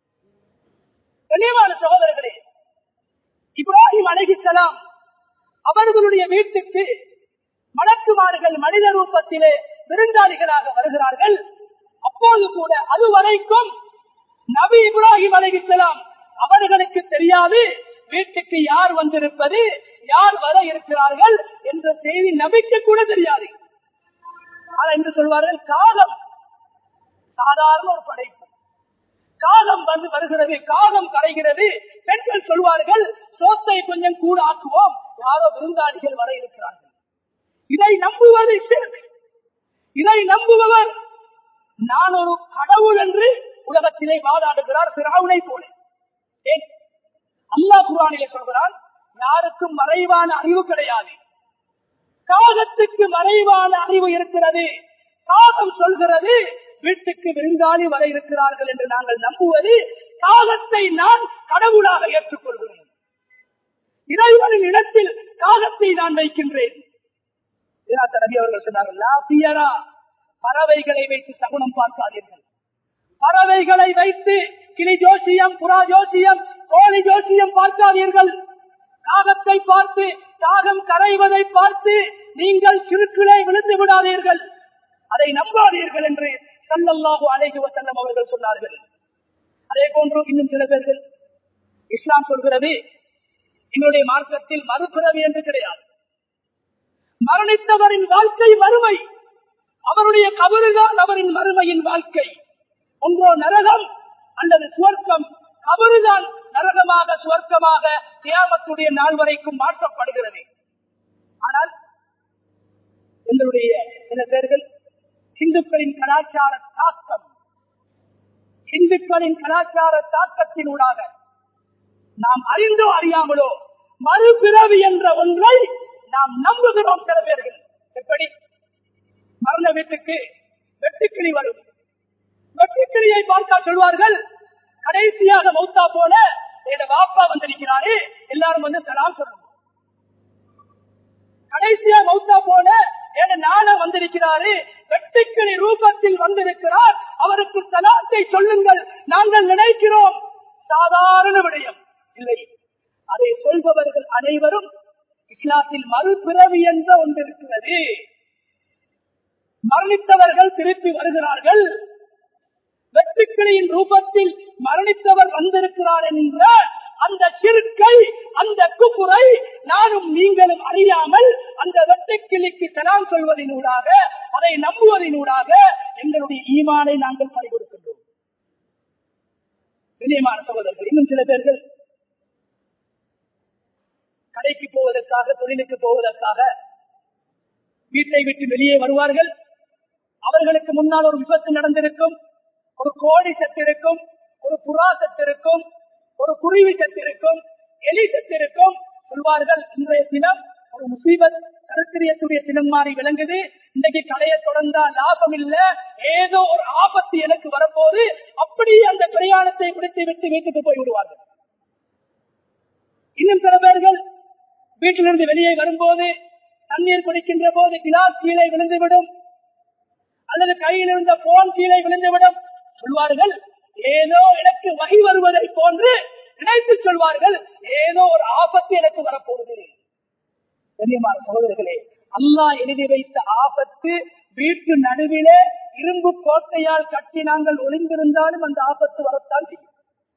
கண்ணியமான சகோதரர்களே இப்ராஹிம் அழகிசலாம் அவர்களுடைய வீட்டுக்கு மலக்குமார்கள் மனித ரூபத்திலே விருந்தாளிகளாக வருகிறார்கள் அப்போது கூட அதுவரைக்கும் நபி இப்ராஹிம் அழகிசலாம் அவர்களுக்கு தெரியாது வீட்டுக்கு யார் வந்திருப்பது யார் வர இருக்கிறார்கள் என்ற செய்தி நபிக்கு கூட தெரியாது ஆனால் என்று சொல்வார்கள் காகம் சாதாரண ஒரு படைப்பு காகம் வந்து வருகிறது காகம் கரைகிறது பெண்கள் சொல்வார்கள் சோத்தை கொஞ்சம் கூட ஆக்குவோம் யாரோ விருந்தாளிகள் வர இருக்கிறார்கள் இதை நம்புவது சிறுமி இதை நம்புபவர் நான் ஒரு கடவுள் என்று உலகத்திலே வாதாடுகிறார் பிராவுனை போல ஏன் அல்லா குரானிலே சொல்கிறான் யாருக்கும் மறைவான அறிவு கிடையாது காகத்துக்கு மறைவான அறிவு இருக்கிறது காகம் சொல்கிறது வீட்டுக்கு விருந்தாளி வர இருக்கிறார்கள் என்று நாங்கள் நம்புவது காகத்தை நான் கடவுளாக ஏற்றுக்கொள்கிறேன் இறைவனின் இடத்தில் காகத்தை நான் வைக்கின்றேன் நபி அவர்கள் சொன்னார்கள் பறவைகளை வைத்து சகுனம் பார்க்காதீர்கள் பறவைகளை வைத்து கிளி ஜோசியம் புறா ஜோசியம் கோழி ஜோசியம் பார்க்காதீர்கள் காகத்தை பார்த்து காகம் கரைவதை பார்த்து நீங்கள் சிறுக்கிலே விழுந்து விடாதீர்கள் அதை நம்பாதீர்கள் என்று சல்லல்லாஹு அலைஹி வசல்லம் அவர்கள் சொன்னார்கள் அதே போன்று இன்னும் சில பேர்கள் இஸ்லாம் சொல்கிறது எங்களுடைய மார்க்கத்தில் மறுபிறவி என்று கிடையாது மரணித்தவரின் வாழ்க்கை மறுமை அவருடைய கபறுதான் அவரின் மறுமையின் வாழ்க்கை ஒன்றோ நரகம் அல்லது சுவர்க்கம் கபறுதான் நரகமாக சுவர்க்கமாக தியாமத்துடைய நாள் வரைக்கும் மாற்றப்படுகிறது ஆனால் எங்களுடைய சில பேர்கள் இந்துக்களின் கலாச்சார தாக்கம் இந்துக்களின் கலாச்சார தாக்கத்தினூடாக நாம் அறிந்தோ அறியாமலோ மறுபிறவி என்ற ஒன்றை நாம் நம்புகிறோம் சில பேர்கள் எப்படி மரண வீட்டுக்கு வெட்டுக்கிளி வரும் வெட்டுக்கிளியை பார்த்தா சொல்வார்கள் கடைசியாக மௌத்தா போல என்னோட வாப்பா வந்திருக்கிறாரு எல்லாரும் வந்து சலாம் சொல்லணும் கடைசியா மௌத்தா போல என நான வந்திருக்கிறாரு வெட்டுக்கிளி ரூபத்தில் வந்திருக்கிறார் அவருக்கு சலாத்தை சொல்லுங்கள் நாங்கள் நினைக்கிறோம் சாதாரண விடயம் இல்லை அதை சொல்பவர்கள் அனைவரும் இஸ்லாத்தில் மறுபிறவி என்ற ஒன்று இருக்கிறது மரணித்தவர்கள் திருப்பி வருகிறார்கள் வெட்டுக்கிளியின் ரூபத்தில் மரணித்தவர் வந்திருக்கிறார் என்ற அந்த சிறுக்கை அந்த குப்புரை நானும் நீங்களும் அறியாமல் அந்த வெட்டுக்கிளிக்கு சலாம் சொல்வதனூடாக அதை நம்புவதனூடாக எங்களுடைய ஈமானை நாங்கள் பறிகொடுக்கின்றோம் கண்ணியமான சகோதரர்கள் இன்னும் சில பேர்கள் கடைக்கு போவதற்காக தொழிலுக்கு போவதற்காக வீட்டை விட்டு வெளியே வருவார்கள் அவர்களுக்கு முன்னால் ஒரு விபத்து நடந்திருக்கும் ஒரு கோழி செத்திருக்கும் ஒரு புறா செத்திருக்கும் ஒரு குருவி செத்திருக்கும் எலி செத்திருக்கும் சொல்வார்கள் இன்றைய தினம் ஒரு முசீபத் கருத்திரியத்துடைய தினம் மாறி விளங்குது இன்றைக்கு கடையை தொடர்ந்தா லாபம் இல்ல ஏதோ ஒரு ஆபத்து எனக்கு வரப்போது அப்படியே அந்த பிரயாணத்தை பிடித்து விட்டு வீட்டுக்கு போய் விடுவார்கள் இன்னும் சில பேர்கள் வீட்டிலிருந்து வெளியே வரும்போது தண்ணீர் குடிக்கின்ற போது கிளாஸ் கீழே விழுந்துவிடும் அல்லது கையில் இருந்த போன் கீழே விழுந்துவிடும் சொல்வார்கள் ஏதோ எனக்கு வகை வருவதை போன்று நினைத்து சொல்வார்கள் ஏதோ ஒரு ஆபத்து எனக்கு வரப்போகுது கண்ணியமான சகோதரர்களே அல்லாஹ் எழுதி வைத்த ஆபத்து வீட்டு நடுவிலே இரும்பு கோட்டையால் கட்டி நாங்கள் ஒளிந்திருந்தாலும் அந்த ஆபத்து வரத்தான் செய்யும்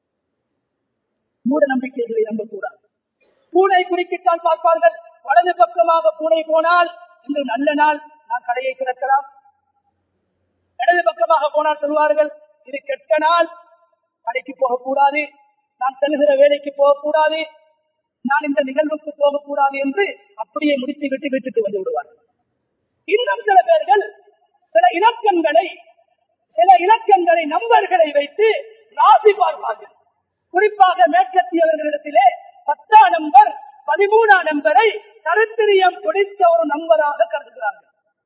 மூட நம்பிக்கைகளை நம்பக்கூடாது பூனை குறுக்கிட்டால் பார்ப்பார்கள் வலது பக்கமாக பூனை போனால் இன்று நல்ல நாள் நான் கடையை திறக்கலாம் இடது பக்கமாக போனால் சொல்வார்கள் இது கெட்ட நாள் கடைக்கு போகக்கூடாது நான் செல்கிற வேலைக்கு போகக்கூடாது நான் இந்த நிகழ்வுக்கு போகக்கூடாது என்று அப்படியே முடித்து விட்டு வீட்டுக்கு வந்து விடுவார்கள் இன்னும் சில பேர்கள் சில இலக்கங்களை சில இலக்கங்களை நம்பர்களை வைத்து ராசி பார்ப்பார்கள் குறிப்பாக மேற்கத்தியவர்களிடத்திலே பத்தாம் நம்பர் பதிமூணாம் நம்பரை கருத்திரியம் பிடித்த ஒரு நம்பராக கருதுகிறார்கள்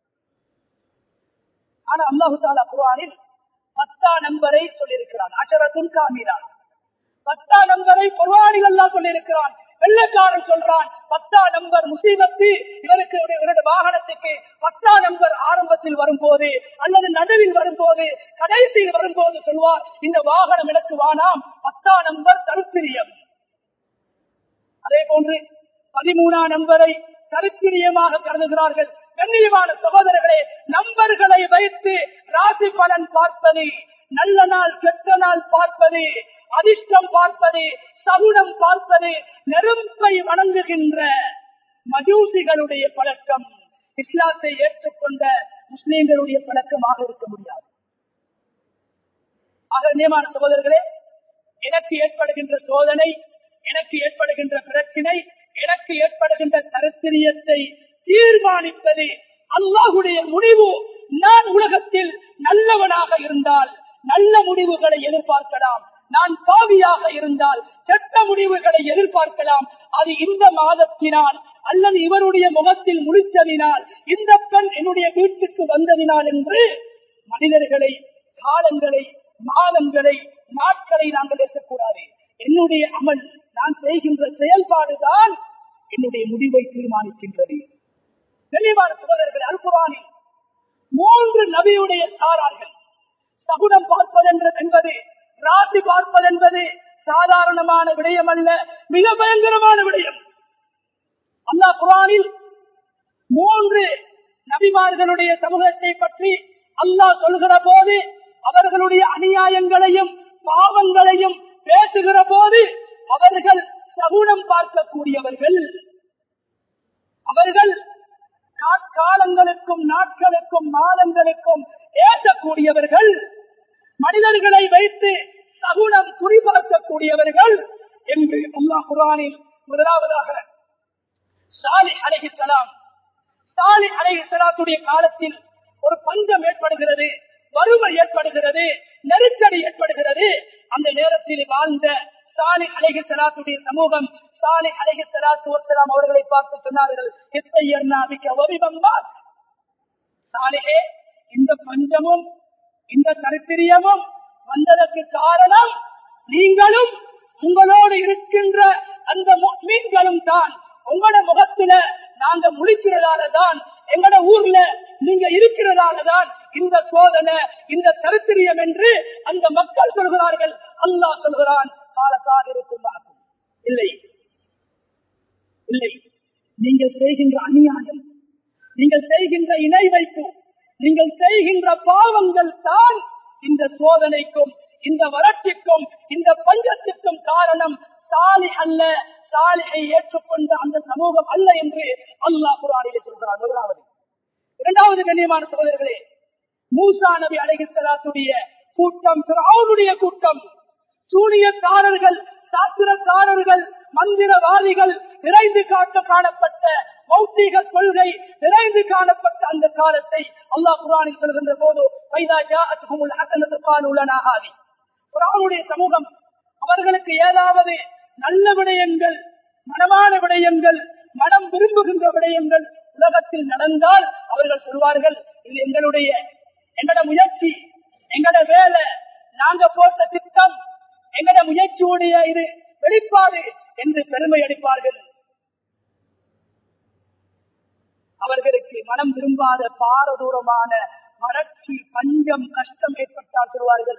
ஆனா அல்லாஹு தாலா குரானில் பத்தாம் நம்பரை சொல்லியிருக்கிறான் அஷரத்தும் காமினான் பத்தாம் நம்பரை குர்வானிகள் சொல்லியிருக்கிறான் வெள்ளக்காரன் சொல்றான் பத்தாம் நம்பர் முசீபத்து இவருக்கு இவருடைய வாகனத்துக்கு பத்தாம் நம்பர் ஆரம்பத்தில் வரும்போது அல்லது நடுவில் வரும்போது கடைசியில் வரும்போது சொல்வார் இந்த வாகனம் எனக்கு வானாம் பத்தாம் நம்பர் தருத்திரியம் அதே போன்று பதிமூணாம் நம்பரை கருத்திரியமாக கருதுகிறார்கள் கண்ணியமான சகோதரர்களே நம்பர்களை வைத்து ராசி பலன் பார்ப்பது நல்ல நாள் கெட்ட நாள் பார்ப்பது அதிர்ஷ்டம் பார்ப்பது சகுனம் பார்ப்பது நெருப்பை வணங்குகின்ற மஜூசிகளுடைய பழக்கம் இஸ்லாத்தை ஏற்றுக்கொண்ட முஸ்லிம்களுடைய பழக்கமாக இருக்க முடியாது ஆக நியமான சகோதரர்களே எனக்கு ஏற்படுகின்ற சோதனை எனக்கு ஏற்படுகின்ற பிரச்சினை எனக்கு ஏற்படுகின்ற கருத்திரியத்தை தீர்மானிப்பது அல்லாஹுடைய முடிவு நான் உலகத்தில் நல்லவனாக இருந்தால் நல்ல முடிவுகளை எதிர்பார்க்கலாம் நான் பாவியாக இருந்தால் கெட்ட முடிவுகளை எதிர்பார்க்கலாம் அது இந்த மாதத்தினால் அல்லது இவருடைய முகத்தில் முடித்ததினால் இந்த பெண் என்னுடைய வீட்டுக்கு வந்ததினால் என்று மனிதர்களை காலங்களை மாதங்களை நாட்களை நாங்கள் ஏற்கக்கூடாது என்னுடைய அமல் நான் செய்கின்ற செயல்பாடுதான் என்னுடைய முடிவை தீர்மானிக்கின்றது தெளிவான சகோதரர்கள் அல்குரானில் மூன்று நபியுடைய சாரார்கள் சகுனம் பார்ப்பதென்ற என்பது ராசி பார்ப்பதென்பது சாதாரணமான விடயம் அல்ல மிக பயங்கரமான விடயம் அல்லாஹ் குரானில் மூன்று நபிமார்களுடைய சமூகத்தை பற்றி அல்லாஹ் சொல்கிற போது அவர்களுடைய அநியாயங்களையும் பாவங்களையும் பேசுகிற போது அவர்கள் சகுனம் பார்க்கக்கூடியவர்கள் அவர்கள் காலங்களுக்கும் நாட்களுக்கும் மாதங்களுக்கும் ஏற்றக்கூடியவர்கள் மனிதர்களை வைத்து சகுனம் குறிபார்க்கக்கூடியவர்கள் என்று அல்லாஹ் குரானில் முதலாவதாக சாலி அலைஹிசலாம் சாலி அலைஹிசலாத்துடைய காலத்தில் ஒரு பஞ்சம் ஏற்படுகிறது வறுமை ஏற்படுகிறது நெருக்கடி ஏற்படுகிறது அந்த நேரத்தில் வாழ்ந்த சாலி அழகி சலாத்துடைய சமூகம் சாலி அழகி சலாத்து ஒருத்தலாம் அவர்களை பார்த்து சொன்னார்கள் சாலிகே இந்த பஞ்சமும் இந்த கருத்திரியமும் வந்ததற்கு காரணம் நீங்களும் உங்களோடு இருக்கின்ற அந்த மீன்களும் தான் உங்களோட முகத்தில நாங்க முழிக்கிறதால தான் எங்கட ஊர்ல நீங்க இருக்கிறதால தான் இந்த சோதனை இந்த கருத்திரியம் என்று அந்த மக்கள் சொல்கிறார்கள் அல்லாஹ் சொல்கிறான் காலத்தாக இருக்கும் இல்லை இல்லை நீங்கள் செய்கின்ற அநியாயம் நீங்கள் செய்கின்ற இணை வைப்பு நீங்கள் செய்கின்ற பாவங்கள் தான் இந்த சோதனைக்கும் இந்த வறட்சிக்கும் இந்த பஞ்சத்திற்கும் காரணம் சாலி அல்ல சாலியை ஏற்றுக்கொண்ட அந்த சமூகம் அல்ல என்று அல்லாஹ் குரானிலே சொல்கிறார் முதலாவது இரண்டாவது கண்ணியமான சகோதரர்களே மூசா நபி அலைகிஸ்லாத்துடைய கூட்டம் அவனுடைய கூட்டம் சூனியக்காரர்கள் சாத்திரக்காரர்கள் மந்திரவாதிகள் நிறைந்து காட்ட காணப்பட்ட பௌத்திக கொள்கை நிறைந்து காணப்பட்ட அந்த காலத்தை அல்லாஹ் குரானில் சொல்கின்ற போது குரானுடைய சமூகம் அவர்களுக்கு ஏதாவது நல்ல விடயங்கள் மனமான விடயங்கள் மனம் விரும்புகின்ற விடயங்கள் உலகத்தில் நடந்தால் அவர்கள் சொல்வார்கள் இது எங்களுடைய எங்கட முயற்சி எங்கட வேலை நாங்க போட்ட திட்டம் எங்கட முயற்சியுடைய இது வெளிப்பாடு என்று பெருமை அளிப்பார்கள் அவர்களுக்கு மனம் விரும்பாத பாரதூரமான வறட்சி பஞ்சம் கஷ்டம் ஏற்பட்டால் சொல்வார்கள்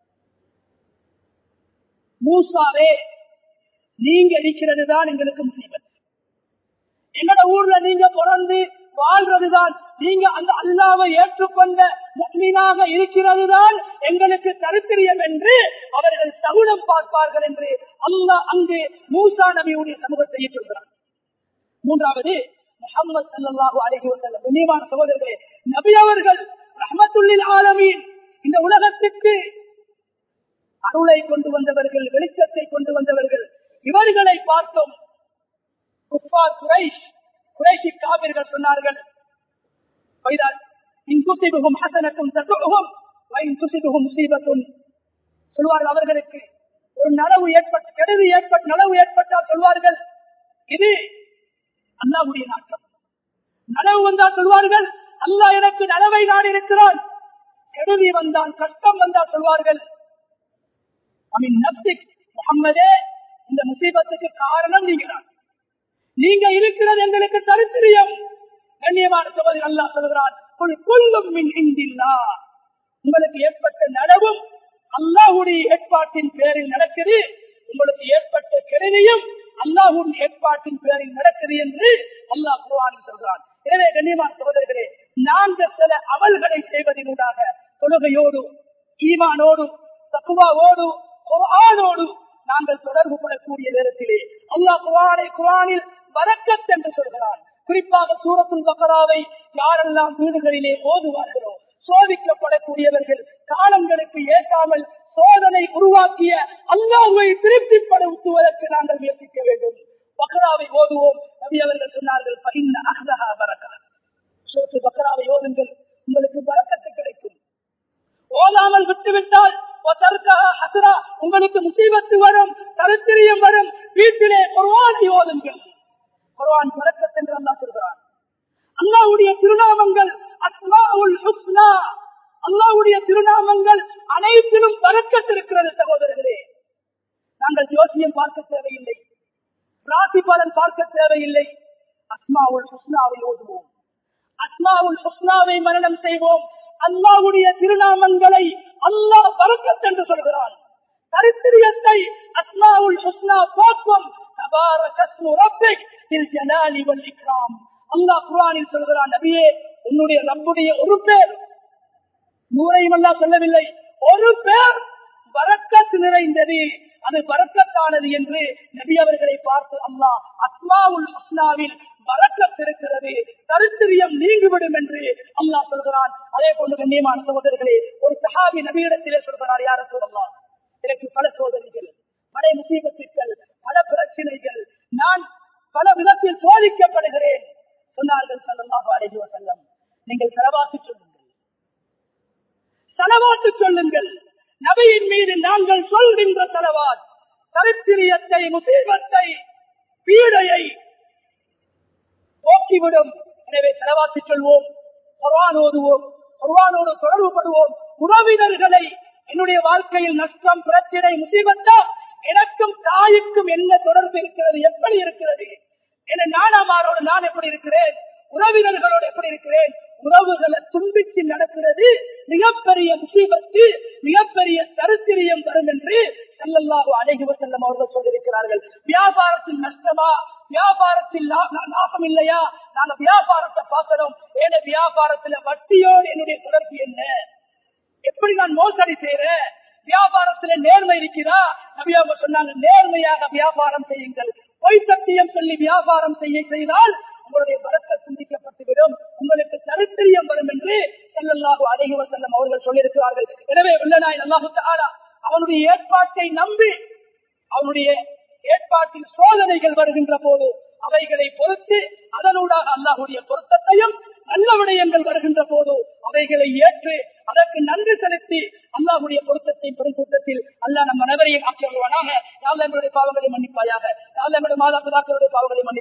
மூசாவே நீங்க இருக்கிறது தான் எங்களுக்கு முசீபத் எங்கட ஊர்ல நீங்க பிறந்து வாழ்றதுதான் நீங்க அந்த அல்லாவை ஏற்றுக்கொண்ட மீனாக இருக்கிறது தான் எங்களுக்கு கருத்திரியம் என்று அவர்கள் சகுனம் பார்ப்பார்கள் என்று அல்லாஹ் அங்கு மூசா நபியுடைய சமூகத்தை சொல்கிறார் மூன்றாவது முகமது சல்லாஹூ அலஹி வசல்லம் கண்ணியமான சகோதரர்களே நபி அவர்கள் ரஹமத்துல்லில் ஆலமீன் இந்த உலகத்திற்கு அருளை கொண்டு வந்தவர்கள் வெளிச்சத்தை கொண்டு வந்தவர்கள் இவர்களை பார்த்தோம் குஃபார் குரைஷ் குறைஷி காவிர்கள் சொன்னார்கள் சொல்வார்கள் அவர்களுக்கு ஒரு நனவு ஏற்பட்டு கெடுதி ஏற்பட்டு நனவு ஏற்பட்டால் சொல்வார்கள் இது அல்லாவுடைய நாட்டம் நனவு வந்தால் சொல்வார்கள் அல்லாஹ் எனக்கு நனவை நாடி இருக்கிறான் கெடுதி வந்தால் கஷ்டம் வந்தால் சொல்வார்கள் அமின் நப்சிக் முகம்மதே இந்த முசீபத்துக்கு காரணம் நீங்கதான் நீங்க இருக்கிறது எங்களுக்கு சரித்திரியம் கண்ணியமான சகோதரி அல்லாஹ் சொல்கிறான் கொள்ளும் உங்களுக்கு ஏற்பட்ட நடவும் அல்லாஹுடைய ஏற்பாட்டின் பேரில் நடக்குது உங்களுக்கு ஏற்பட்ட கெடுதியும் அல்லாஹுடைய ஏற்பாட்டின் பேரில் நடக்குது என்று அல்லாஹ் குருவானில் சொல்கிறான் எனவே கண்ணியமான சகோதரர்களே நாங்கள் சில அமல்களை செய்வதனூடாக தொழுகையோடு ஈமானோடு தக்குவாவோடு குரானோடு நாங்கள் தொடர்பு படக்கூடிய நேரத்திலே அல்லாஹ் குரானை குரானில் வரக்கத் என்று சொல்கிறான் குறிப்பாக சூரத்துல் பக்கராவை யாரெல்லாம் வீடுகளிலே ஓதுவார்களோ சோதிக்கப்படக்கூடியவர்கள் காலங்களுக்கு ஏற்காமல் சோதனை உருவாக்கிய அல்லாஹுவை திருப்திப்படுத்துவதற்கு நாங்கள் முயற்சிக்க வேண்டும் பக்ராவை ஓதுவோம் நபி அவர்கள் சொன்னார்கள் சோத்து பக்ராவை ஓதுங்கள் உங்களுக்கு பறக்கத்து கிடைக்கும் ஓதாமல் விட்டுவிட்டால் உங்களுக்கு முசீபத்து வரும் கருத்திரியம் வரும் வீட்டிலே குர்வானை ஓதுங்கள் குர்வான் பறக்கத் என்று அல்லா சொல்கிறான் அல்லாவுடைய திருநாமங்கள் அஸ்மாவுல் ஹுஸ்னா அல்லாவுடைய திருநாமங்கள் அனைத்திலும் பறக்கத் இருக்கிறது சகோதரர்களே நாங்கள் ஜோசியம் பார்க்க தேவையில்லை ராசி பலன் பார்க்க தேவையில்லை அஸ்மாவுல் ஹுஸ்னாவை ஓதுவோம் அஸ்மாவுல் ஹுஸ்னாவை மரணம் செய்வோம் அல்லாவுடைய திருநாமங்களை அல்லாஹ் பறக்கத் என்று சொல்கிறான் சரித்திரியத்தை அஸ்மாவுல் ஹுஸ்னா போக்கும் அல்லாஹ் குரானில் சொல்கிறான் நபியே உன்னுடைய ரப்புடைய ஒரு பேர் நூறையும் அல்லா சொல்லவில்லை ஒரு பேர் வரக்கத்து நிறைந்தது அது வரக்கத்தானது என்று நபி அவர்களை பார்த்து அல்லாஹ் அஸ்மாவுல் ஹுஸ்னாவில் வரக்கத் இருக்கிறது கருத்திரியம் நீங்கிவிடும் என்று அல்லாஹ் சொல்கிறான் அதே போன்று கண்ணியமான சகோதரர்களே ஒரு சஹாபி நபியிடத்திலே சொல்கிறார் யார சொல்லலாம் எனக்கு பல சோதனைகள் பல முசீபத்துக்கள் பல பிரச்சனைகள் நான் பல விதத்தில் சோதிக்கப்படுகிறேன் சொன்னார்கள் சல்லல்லாஹு அலைஹி வஸல்லம் நீங்கள் செலவாக்கி சொல்லுங்கள் செலவாட்டு சொல்லுங்கள் நபியின் மீது நாங்கள் சொல்கின்ற செலவாத் கருத்திரியத்தை முசீபத்தை பீடையை போக்கிவிடும் எனவே செலவாக்கி சொல்வோம் குர்ஆன் ஓதுவோம் குர்ஆனோடு தொடர்புபடுவோம் உறவினர்களை என்னுடைய வாழ்க்கையில் நஷ்டம் பிரச்சனை முசீபத்தா எனக்கும் தாய்க்கும் என்ன தொடர்பு இருக்கிறது எப்படி இருக்கிறது என நானாமாரோடு நான் எப்படி இருக்கிறேன் உறவினர்களோடு எப்படி இருக்கிறேன் உறவுகளை துண்டிச்சு நடக்கிறது மிகப்பெரிய முசீபத்து மிகப்பெரிய தருத்திரியம் வரும் என்று சல்லல்லாஹு அழகி செல்லம் அவர்கள் சொல்லியிருக்கிறார்கள் வியாபாரத்தில் நஷ்டமா வியாபாரத்தில் லா- லா- லாபம் இல்லையா நாங்க வியாபாரத்தை பார்க்கணும் ஏன வியாபாரத்துல வட்டியோடு என்னுடைய தொடர்பு என்ன எப்படி நான் மோசடி செய்யறேன் வியாபாரத்துல நேர்மை இருக்கிறா நபியாக சொன்னாங்க நேர்மையாக வியாபாரம் செய்யுங்கள் பொய் சத்தியம் சொல்லி வியாபாரம் செய்ய செய்தால் உங்களுடைய பலத்தை சிந்திக்கப்பட்டுவிடும் உங்களுக்கு சரித்திரியம் வரும் என்று செல்லல்லாஹு அழகி செல்லம் அவர்கள் சொல்லியிருக்கிறார்கள் எனவே உள்ளனாய் அல்லாஹு தஆலா அவனுடைய ஏற்பாட்டை நம்பி அவனுடைய ஏற்பாட்டில் சோதனைகள் வருகின்ற போது அவைகளை பொறுத்து அதனூடாக அல்லாஹுடைய பொருத்தத்தையும் நல்ல விடயங்கள் வருகின்ற போது அவைகளை ஏற்று அதற்கு நன்றி செலுத்தி அல்லாஹுடைய பொருத்தத்தை பெரும் கூட்டத்தில் அல்லாஹ் நம் அனைவரையும் ஆக்கியவனாக யாழ் எங்களுடைய பாவங்களை மன்னிப்பாயாக யாழ் எங்களுடைய மாதா பிதாக்களுடைய பாவங்களை மன்னிப்பாயாக